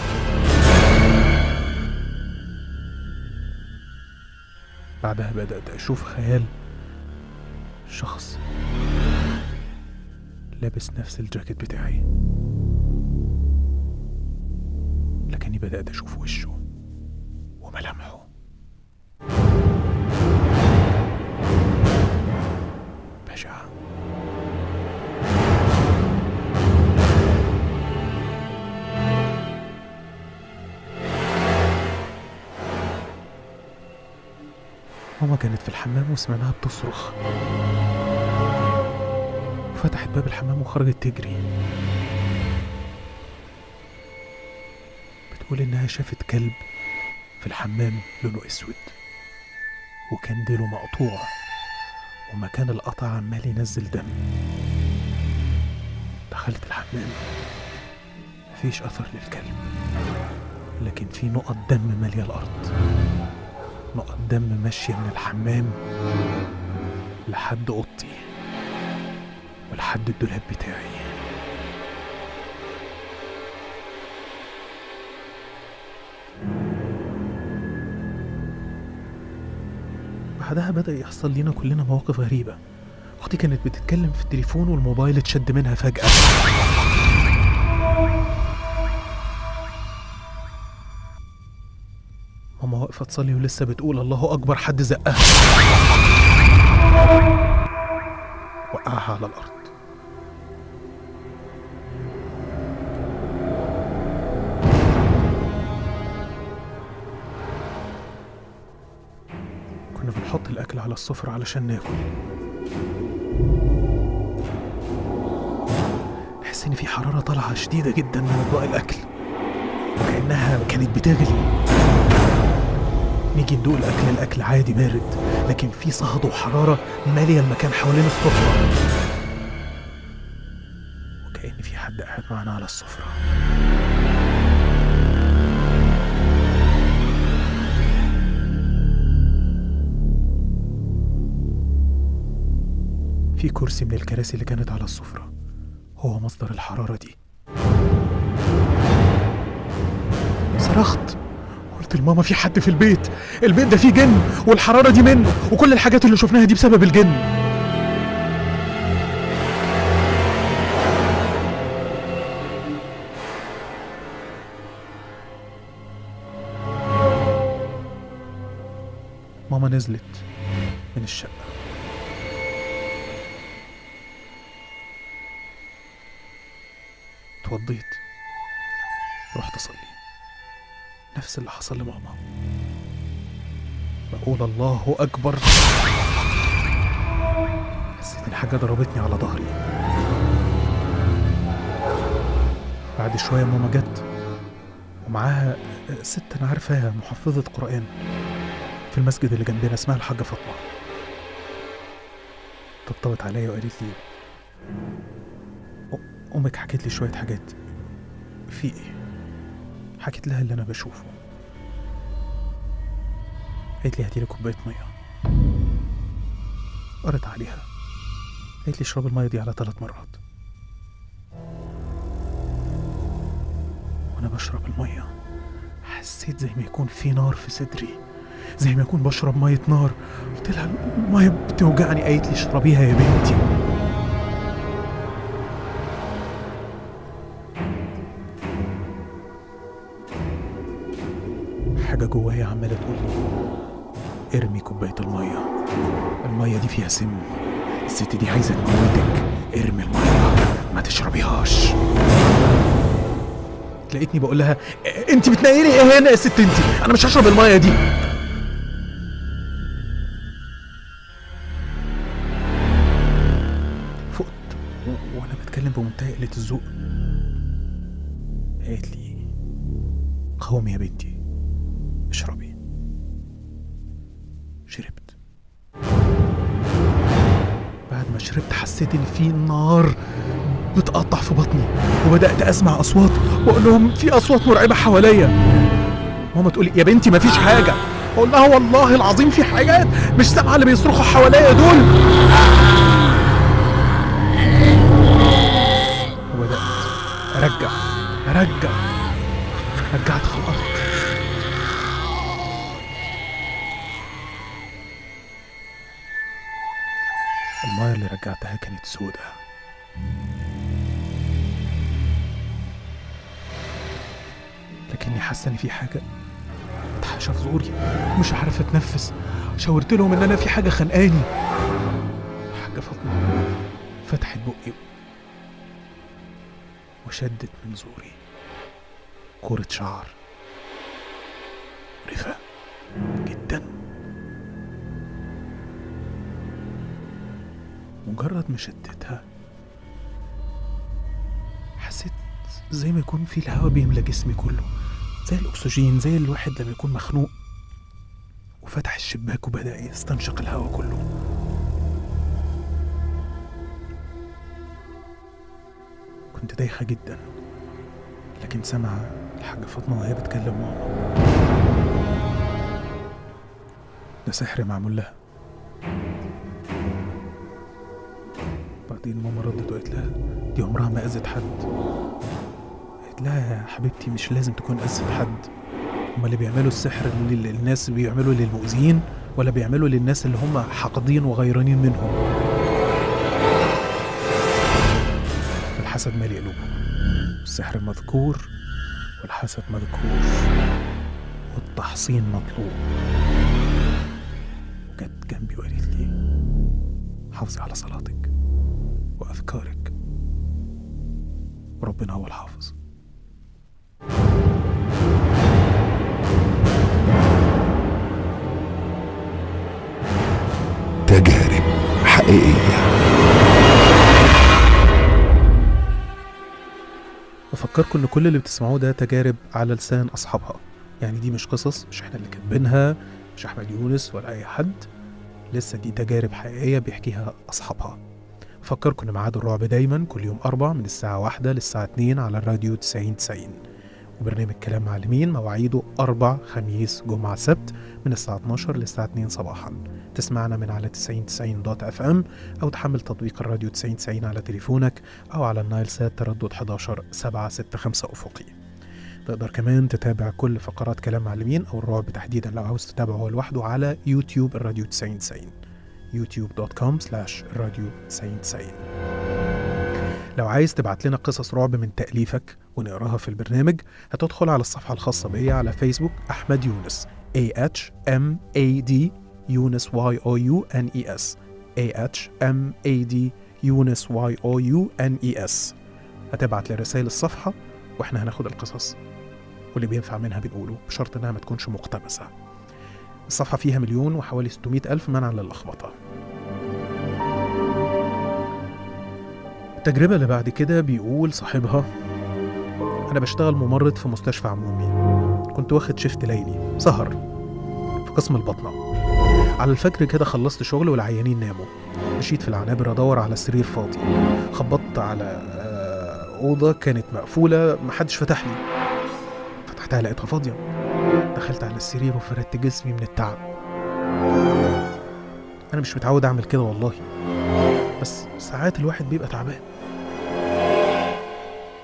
بعدها بدأت أشوف خيال شخص لابس نفس الجاكيت بتاعي لكني بدأت أشوف وشه وملامحه بشعة ماما كانت في الحمام وسمعناها بتصرخ فتحت باب الحمام وخرجت تجري بتقول إنها شافت كلب في الحمام لونه أسود وكان ديله مقطوع ومكان القطع عمال ينزل دم دخلت الحمام مفيش أثر للكلب لكن في نقط دم مالية الأرض نقط دم ماشية من الحمام لحد أوضتي ولحد الدولاب بتاعي بعدها بدأ يحصل لينا كلنا مواقف غريبة أختي كانت بتتكلم في التليفون والموبايل اتشد منها فجأة ماما واقفة تصلي ولسه بتقول الله أكبر حد زقها وقعها على الأرض كنا بنحط الأكل على السفرة علشان ناكل نحس إن في حرارة طالعة شديدة جدا من أطباق الأكل وكأنها كانت بتغلي نيجي ندوق الأكل الأكل عادي بارد لكن في صهد وحرارة مالية المكان حوالين السفرة وكأن في حد قاعد معانا على السفرة في كرسي من الكراسي اللي كانت على السفرة هو مصدر الحرارة دي صرخت قلت لماما في حد في البيت البيت ده فيه جن والحرارة دي منه وكل الحاجات اللي شفناها دي بسبب الجن ماما نزلت من الشقة اتوضيت رحت اصلي نفس اللي حصل لماما بقول الله اكبر حسيت ان حاجه ضربتني على ظهري بعد شويه ماما جت ومعاها ست انا عارفاها محفظه قران في المسجد اللي جنبنا اسمها الحاجه فاطمه طبطبت عليا وقالت لي "أ- امك حكت لي شويه حاجات في ايه حكيت لها اللي انا بشوفه قالت لي هاتي لي كوبايه ميه قرت عليها قالت لي اشرب الميه دي على ثلاث مرات وانا بشرب الميه حسيت زي ما يكون في نار في صدري زي ما يكون بشرب ميه نار قلت لها الميه بتوجعني قالت لي اشربيها يا بنتي حاجه جوايا عماله تقول لي ارمي كوبايه الميه الميه دي فيها سم الست دي عايزه تموتك ارمي الميه ما تشربيهاش لقيتني بقول لها انت بتنقلي ايه هنا يا ست انت انا مش هشرب الميه دي فقت و- وانا بتكلم بمنتهى قله الذوق قالت لي قومي يا بنتي اشربي شربت بعد ما شربت حسيت ان في نار بتقطع في بطني وبدات اسمع اصوات واقول لهم في اصوات مرعبه حواليا ماما تقول لي يا بنتي مفيش حاجه اقول لها والله العظيم في حاجات مش سامعه اللي بيصرخوا حواليا دول وبدات ارجع ارجع رجعت خلاص المايه اللي رجعتها كانت سودة لكني حاسه ان في حاجه متحاشة في زوري مش عارف اتنفس شاورت لهم ان انا في حاجه خانقاني حاجه فاطمه فتحت بقي وشدت من زوري كورة شعر مريفة جدا مجرد ما شدتها حسيت زي ما يكون في الهواء بيملى جسمي كله زي الأكسجين زي الواحد لما يكون مخنوق وفتح الشباك وبدأ يستنشق الهواء كله كنت دايخة جدا لكن سمع الحاجة فاطمة وهي بتكلم ماما ده سحر معمول لها بعدين ماما ردت وقالت لها دي عمرها ما أذت حد قالت لها يا حبيبتي مش لازم تكون أذت حد هما اللي بيعملوا السحر اللي الناس بيعملوا للمؤذيين ولا بيعملوا للناس اللي هم حاقدين وغيرانين منهم الحسد مالي قلوبهم السحر مذكور والحسد مذكور والتحصين مطلوب وجت جنبي وقالت لي حافظي على صلاتك وأذكارك وربنا هو الحافظ تجارب حقيقية بفكركم ان كل اللي بتسمعوه ده تجارب على لسان اصحابها يعني دي مش قصص مش احنا اللي كاتبينها مش احمد يونس ولا اي حد لسه دي تجارب حقيقيه بيحكيها اصحابها بفكركم ان ميعاد الرعب دايما كل يوم اربع من الساعه واحدة للساعه 2 على الراديو 90 90 وبرنامج كلام معلمين مواعيده أربع خميس جمعة سبت من الساعة 12 للساعة 2 صباحا تسمعنا من على 90 90 دوت اف ام أو تحمل تطبيق الراديو 90 90 على تليفونك أو على النايل سات تردد 11 765 أفقي تقدر كمان تتابع كل فقرات كلام معلمين أو الرعب تحديدا لو عاوز تتابعه لوحده على يوتيوب الراديو 90 90 youtube.com slash الراديو 90 90 لو عايز تبعت لنا قصص رعب من تأليفك ونقراها في البرنامج هتدخل على الصفحة الخاصة بيا على فيسبوك أحمد يونس A H M A D يونس Y O U N E S A H M A D يونس Y O U N E S هتبعت لي رسائل الصفحة واحنا هناخد القصص واللي بينفع منها بنقوله بشرط انها ما تكونش مقتبسة الصفحة فيها مليون وحوالي 600 ألف منع للخبطة التجربة اللي بعد كده بيقول صاحبها أنا بشتغل ممرض في مستشفى عمومي كنت واخد شيفت ليلي سهر في قسم البطنة على الفجر كده خلصت شغل والعيانين ناموا مشيت في العنابر أدور على سرير فاضي خبطت على آه، أوضة كانت مقفولة محدش فتح لي فتحتها لقيتها فاضية دخلت على السرير وفردت جسمي من التعب أنا مش متعود أعمل كده والله بس ساعات الواحد بيبقى تعبان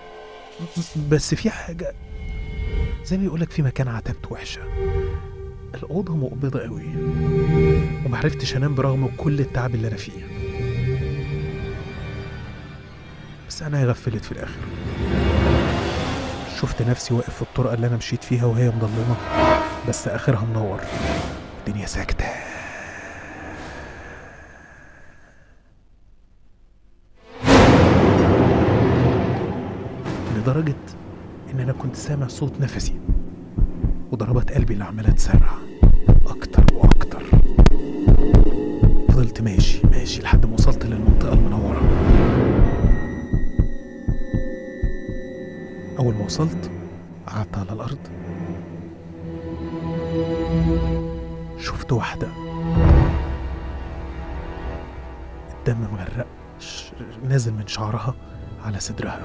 بس في حاجة زي ما يقولك في مكان عتبت وحشة الأوضة مقبضة قوي ومعرفتش أنام برغم كل التعب اللي أنا فيه بس أنا غفلت في الآخر شفت نفسي واقف في الطرقة اللي أنا مشيت فيها وهي مضلمة بس آخرها منور الدنيا ساكتة لدرجة إن أنا كنت سامع صوت نفسي وضربات قلبي اللي عمالة تسرع أكتر وأكتر فضلت ماشي ماشي لحد ما وصلت للمنطقة المنورة أول ما وصلت قعدت على الأرض شفت واحدة الدم مغرق ش- نازل من شعرها على صدرها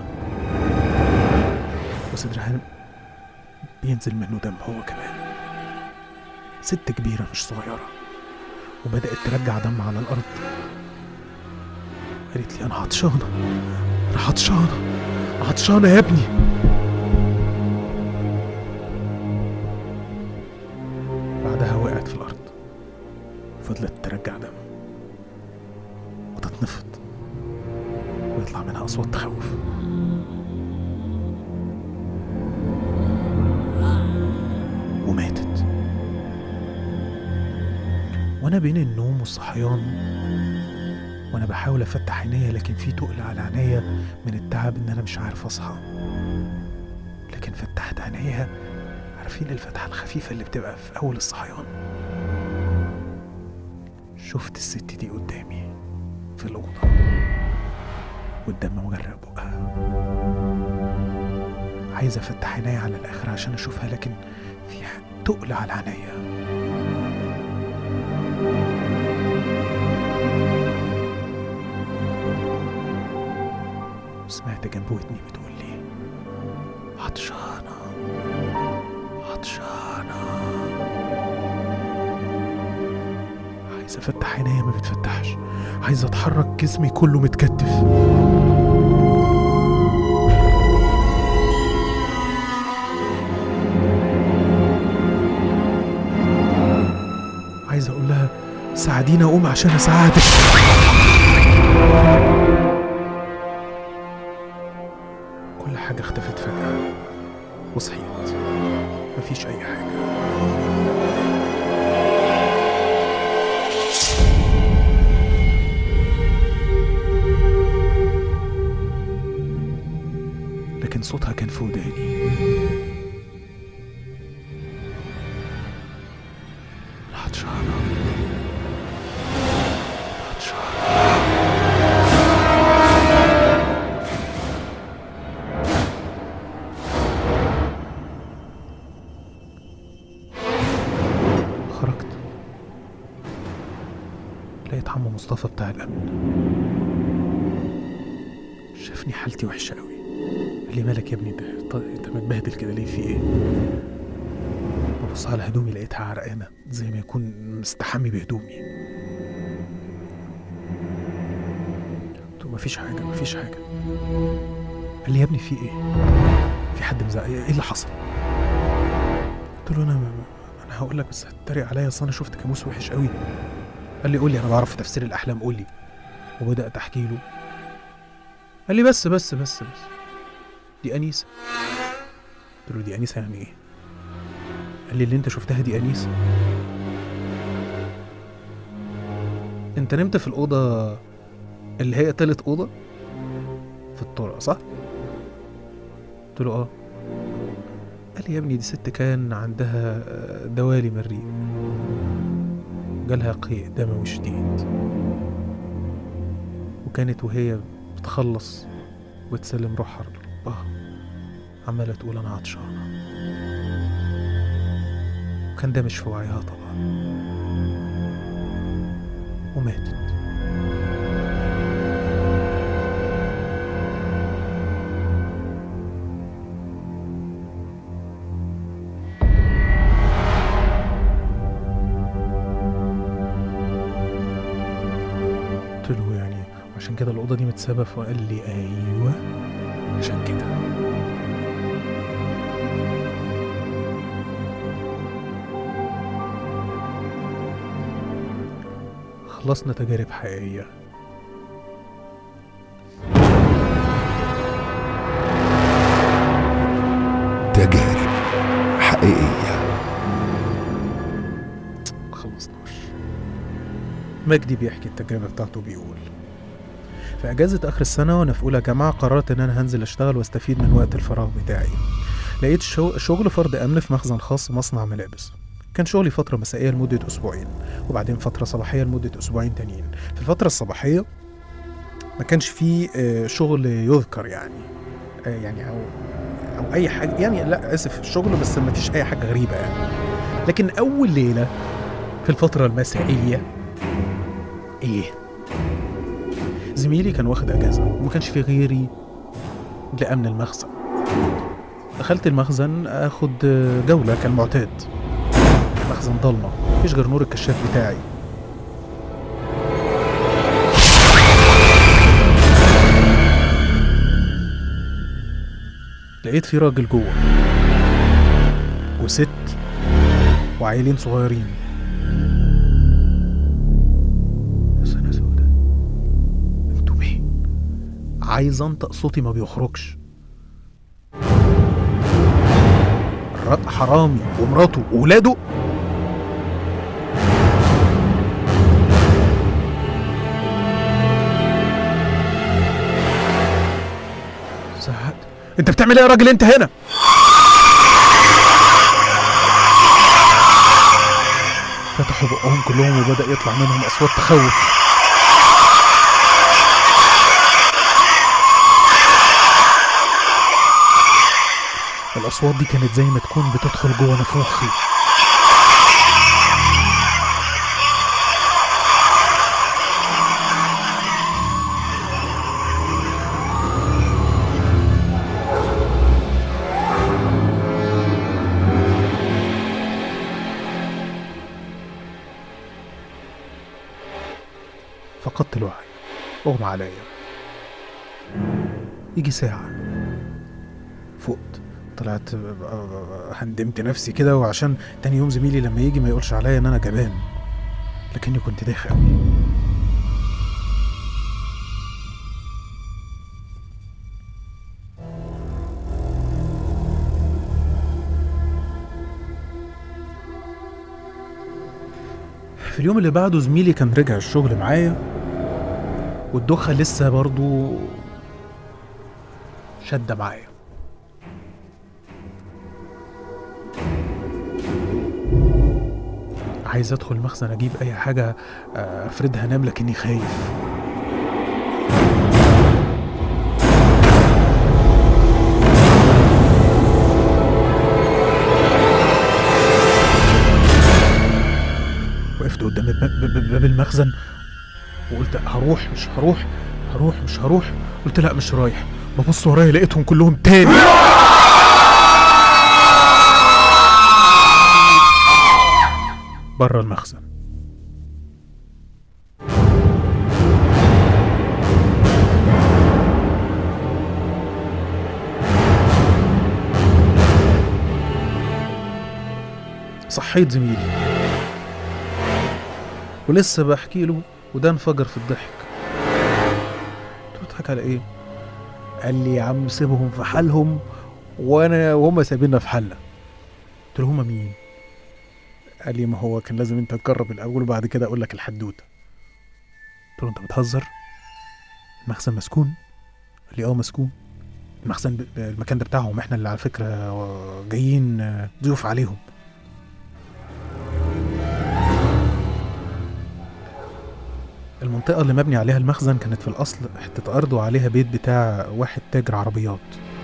وصدرها بينزل منه دم هو كمان ست كبيرة مش صغيرة وبدأت ترجع دم على الأرض قالت لي أنا عطشانة أنا عطشانة عطشانة يا ابني بعدها وقعت في الأرض فضلت ترجع دم وتتنفض ويطلع منها أصوات تخوف وماتت وانا بين النوم والصحيان وانا بحاول افتح عينيا لكن في تقل على عينيا من التعب ان انا مش عارف اصحى لكن فتحت عينيا عارفين الفتحة الخفيفة اللي بتبقى في أول الصحيان شفت الست دي قدامي في الأوضة والدم مغرق بقها عايز افتح عينيا على الاخر عشان اشوفها لكن في ح- تقل على عينيا سمعت جنب ودني بتقول لي عطشانة عطشانة عايز افتح عينيا ما بتفتحش عايز اتحرك جسمي كله متكتف عايز اقول لها ساعديني اقوم عشان اساعدك كل حاجة اختفت فجأة وصحيت مفيش أي حاجة لكن صوتها كان في وداني عطشانة عطشانة خرجت لقيت عمو مصطفى بتاع الأمن شافني حالتي وحشة قوي قال لي مالك يا ابني ده ط- انت متبهدل كده ليه في ايه ببص على هدومي لقيتها عرقانة زي ما يكون مستحمي بهدومي قلت له مفيش حاجة مفيش حاجة قال لي يا ابني في ايه في حد مزعق ايه اللي حصل قلت له انا انا هقول لك بس هتتريق عليا اصل انا شفت كابوس وحش قوي قال لي قول لي انا بعرف في تفسير الاحلام قول لي وبدات احكي له قال لي بس بس بس بس دي انيسه قلت له دي انيسه يعني ايه قال لي اللي انت شفتها دي انيسه انت نمت في الاوضه اللي هي تالت اوضه في الطرق صح قلت له اه قال لي يا ابني دي ست كان عندها آه، دوالي مريء جالها قيء دموي شديد وكانت وهي بتخلص وتسلم روحها لربها عمالة تقول أنا عطشانة وكان ده مش في وعيها طبعا وماتت قلت له يعني عشان كده الأوضة دي متسابة فقال لي أيوه عشان كده خلصنا تجارب حقيقية تجارب حقيقية خلصناش مجدي بيحكي التجربة بتاعته بيقول في أجازة آخر السنة وأنا في أولى جامعة قررت إن أنا هنزل أشتغل وأستفيد من وقت الفراغ بتاعي لقيت شو... شغل فرد أمن في مخزن خاص مصنع ملابس كان شغلي فترة مسائية لمدة أسبوعين وبعدين فترة صباحية لمدة أسبوعين تانيين في الفترة الصباحية ما كانش فيه آه، شغل يذكر يعني آه، يعني أو أو أي حاجة يعني لا آسف الشغل بس ما فيش أي حاجة غريبة يعني لكن أول ليلة في الفترة المسائية إيه زميلي كان واخد أجازة وما كانش في غيري لأمن المخزن دخلت المخزن اخد جولة كالمعتاد المخزن ضلمة مفيش غير نور الكشاف بتاعي لقيت في راجل جوه وست وعيلين صغيرين يا سنة سودة انتوا مين؟ عايز انطق صوتي ما بيخرجش الر- حرامي ومراته وولاده زهقت انت بتعمل ايه يا راجل انت هنا فتحوا بقهم كلهم وبدأ يطلع منهم أصوات تخوف الأصوات دي كانت زي ما تكون بتدخل جوه نافوخي فقدت الوعي أغمى عليا يجي ساعة فقت طلعت هندمت نفسي كده وعشان تاني يوم زميلي لما يجي ما يقولش عليا ان انا جبان لكني كنت دايخ قوي في اليوم اللي بعده زميلي كان رجع الشغل معايا والدوخة لسه برضو شدة معايا عايز ادخل المخزن اجيب اي حاجة آه، افردها انام لكني خايف وقفت قدام الب- ب- ب- باب المخزن وقلت هروح مش هروح هروح مش هروح قلت لا مش رايح ببص ورايا لقيتهم كلهم تاني بره المخزن صحيت زميلي ولسه بحكي له وده انفجر في الضحك قلت له بتضحك على ايه قال لي يا عم سيبهم في حالهم وانا وهم سايبيننا في حالنا قلت له هما مين قال لي ما هو كان لازم انت تجرب الاول وبعد كده اقول لك الحدوته قلت له انت بتهزر المخزن مسكون قال لي اه مسكون المخزن ب- ب- المكان ده بتاعهم احنا اللي على فكره جايين آه، ضيوف عليهم المنطقة اللي مبني عليها المخزن كانت في الأصل حتة أرض وعليها بيت بتاع واحد تاجر عربيات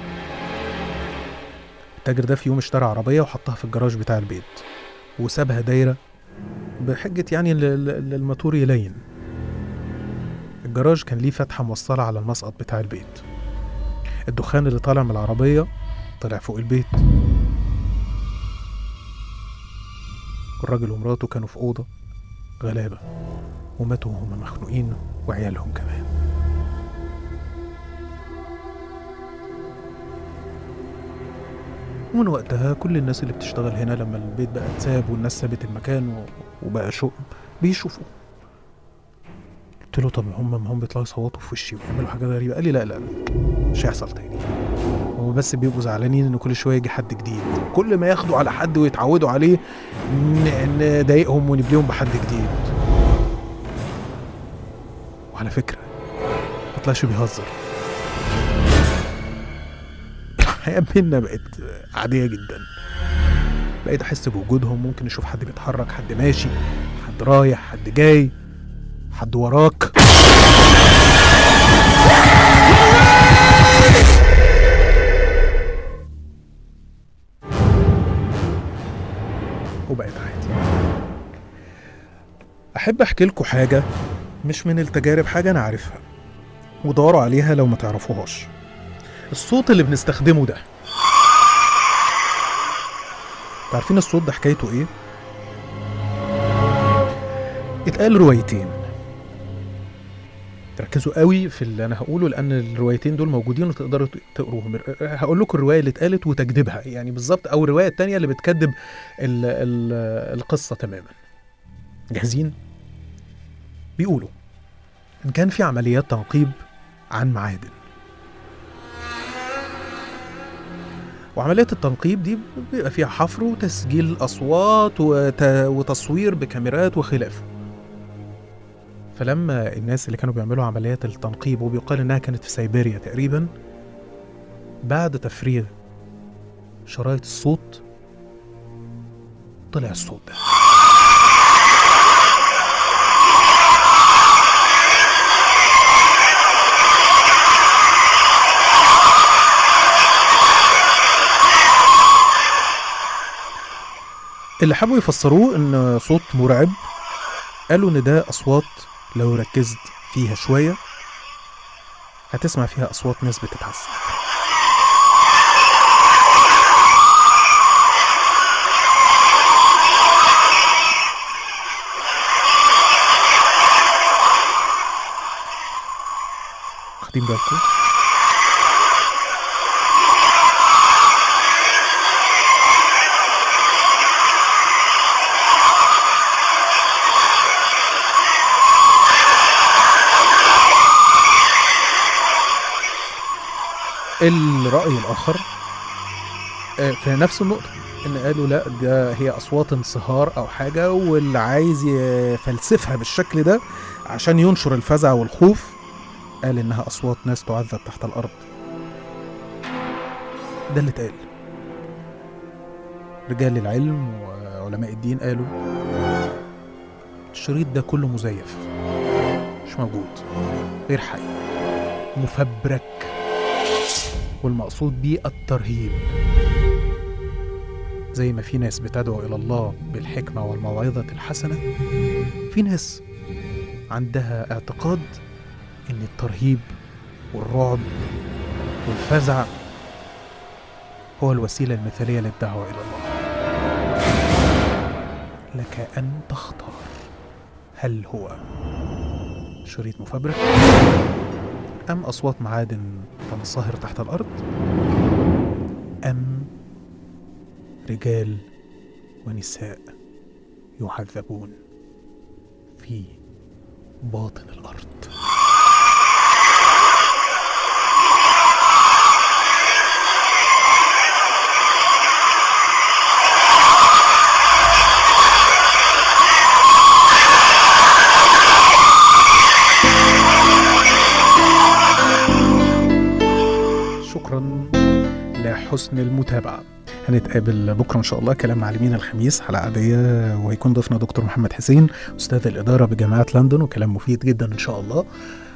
التاجر ده في يوم اشترى عربية وحطها في الجراج بتاع البيت وسابها دايرة بحجة يعني ال- ال- الموتور يلين الجراج كان ليه فتحة موصلة على المسقط بتاع البيت الدخان اللي طالع من العربية طلع فوق البيت الراجل ومراته كانوا في أوضة غلابة وماتوا وهم مخنوقين وعيالهم كمان ومن وقتها كل الناس اللي بتشتغل هنا لما البيت بقى اتساب والناس سابت المكان و- وبقى شؤم بيشوفوا قلت له طب هم ما هم بيطلعوا يصوتوا في وشي ويعملوا حاجات غريبه قال لي لا لا لا مش هيحصل تاني هو بس بيبقوا زعلانين ان كل شويه يجي حد جديد كل ما ياخدوا على حد ويتعودوا عليه ن- نضايقهم ونبليهم بحد جديد وعلى فكره ما طلعش بيهزر الحياه بينا بقت عاديه جدا بقيت احس بوجودهم ممكن اشوف حد بيتحرك حد ماشي حد رايح حد جاي حد وراك وبقت عادي احب احكي لكم حاجه مش من التجارب حاجه انا عارفها ودوروا عليها لو ما تعرفوهاش الصوت اللي بنستخدمه ده عارفين الصوت ده حكايته ايه اتقال روايتين تركزوا قوي في اللي انا هقوله لان الروايتين دول موجودين وتقدروا تقروهم هقول لكم الروايه اللي اتقالت وتكذيبها يعني بالظبط او الروايه التانية اللي بتكذب ال ال القصه تماما جاهزين بيقولوا ان كان في عمليات تنقيب عن معادن وعمليات التنقيب دي بيبقى فيها حفر وتسجيل أصوات وت... وتصوير بكاميرات وخلافه فلما الناس اللي كانوا بيعملوا عمليات التنقيب وبيقال إنها كانت في سيبيريا تقريبا بعد تفريغ شرايط الصوت طلع الصوت ده اللي حبوا يفسروه ان صوت مرعب قالوا ان ده اصوات لو ركزت فيها شويه هتسمع فيها اصوات ناس بتتعذب واخدين بالكم الرأي الآخر آه، في نفس النقطة إن قالوا لا ده هي أصوات انصهار أو حاجة واللي عايز يفلسفها بالشكل ده عشان ينشر الفزع والخوف قال إنها أصوات ناس تعذب تحت الأرض ده اللي اتقال رجال العلم وعلماء الدين قالوا الشريط ده كله مزيف مش موجود غير حي مفبرك والمقصود بيه الترهيب زي ما في ناس بتدعو إلى الله بالحكمة والموعظة الحسنة في ناس عندها اعتقاد إن الترهيب والرعب والفزع هو الوسيلة المثالية للدعوة إلى الله لك أن تختار هل هو شريط مفبرك أم أصوات معادن تنصهر تحت الأرض أم رجال ونساء يعذبون في باطن الأرض شكرا لحسن المتابعة هنتقابل بكرة إن شاء الله كلام معلمين الخميس حلقة عادية وهيكون ضيفنا دكتور محمد حسين أستاذ الإدارة بجامعة لندن وكلام مفيد جدا إن شاء الله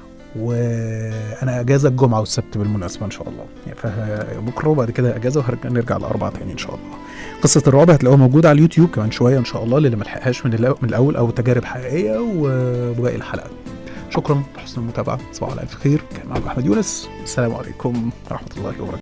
وأنا أجازة الجمعة والسبت بالمناسبة إن شاء الله يعني فبكرة وبعد كده أجازة وهنرجع الأربعة تاني إن شاء الله قصة الرعب هتلاقوها موجودة على اليوتيوب كمان شوية إن شاء الله للي ملحقهاش من, الأو- من الأول أو تجارب حقيقية وباقي الحلقات شكرا لحسن المتابعة صباح على ألف خير كان معكم أحمد يونس السلام عليكم ورحمة الله وبركاته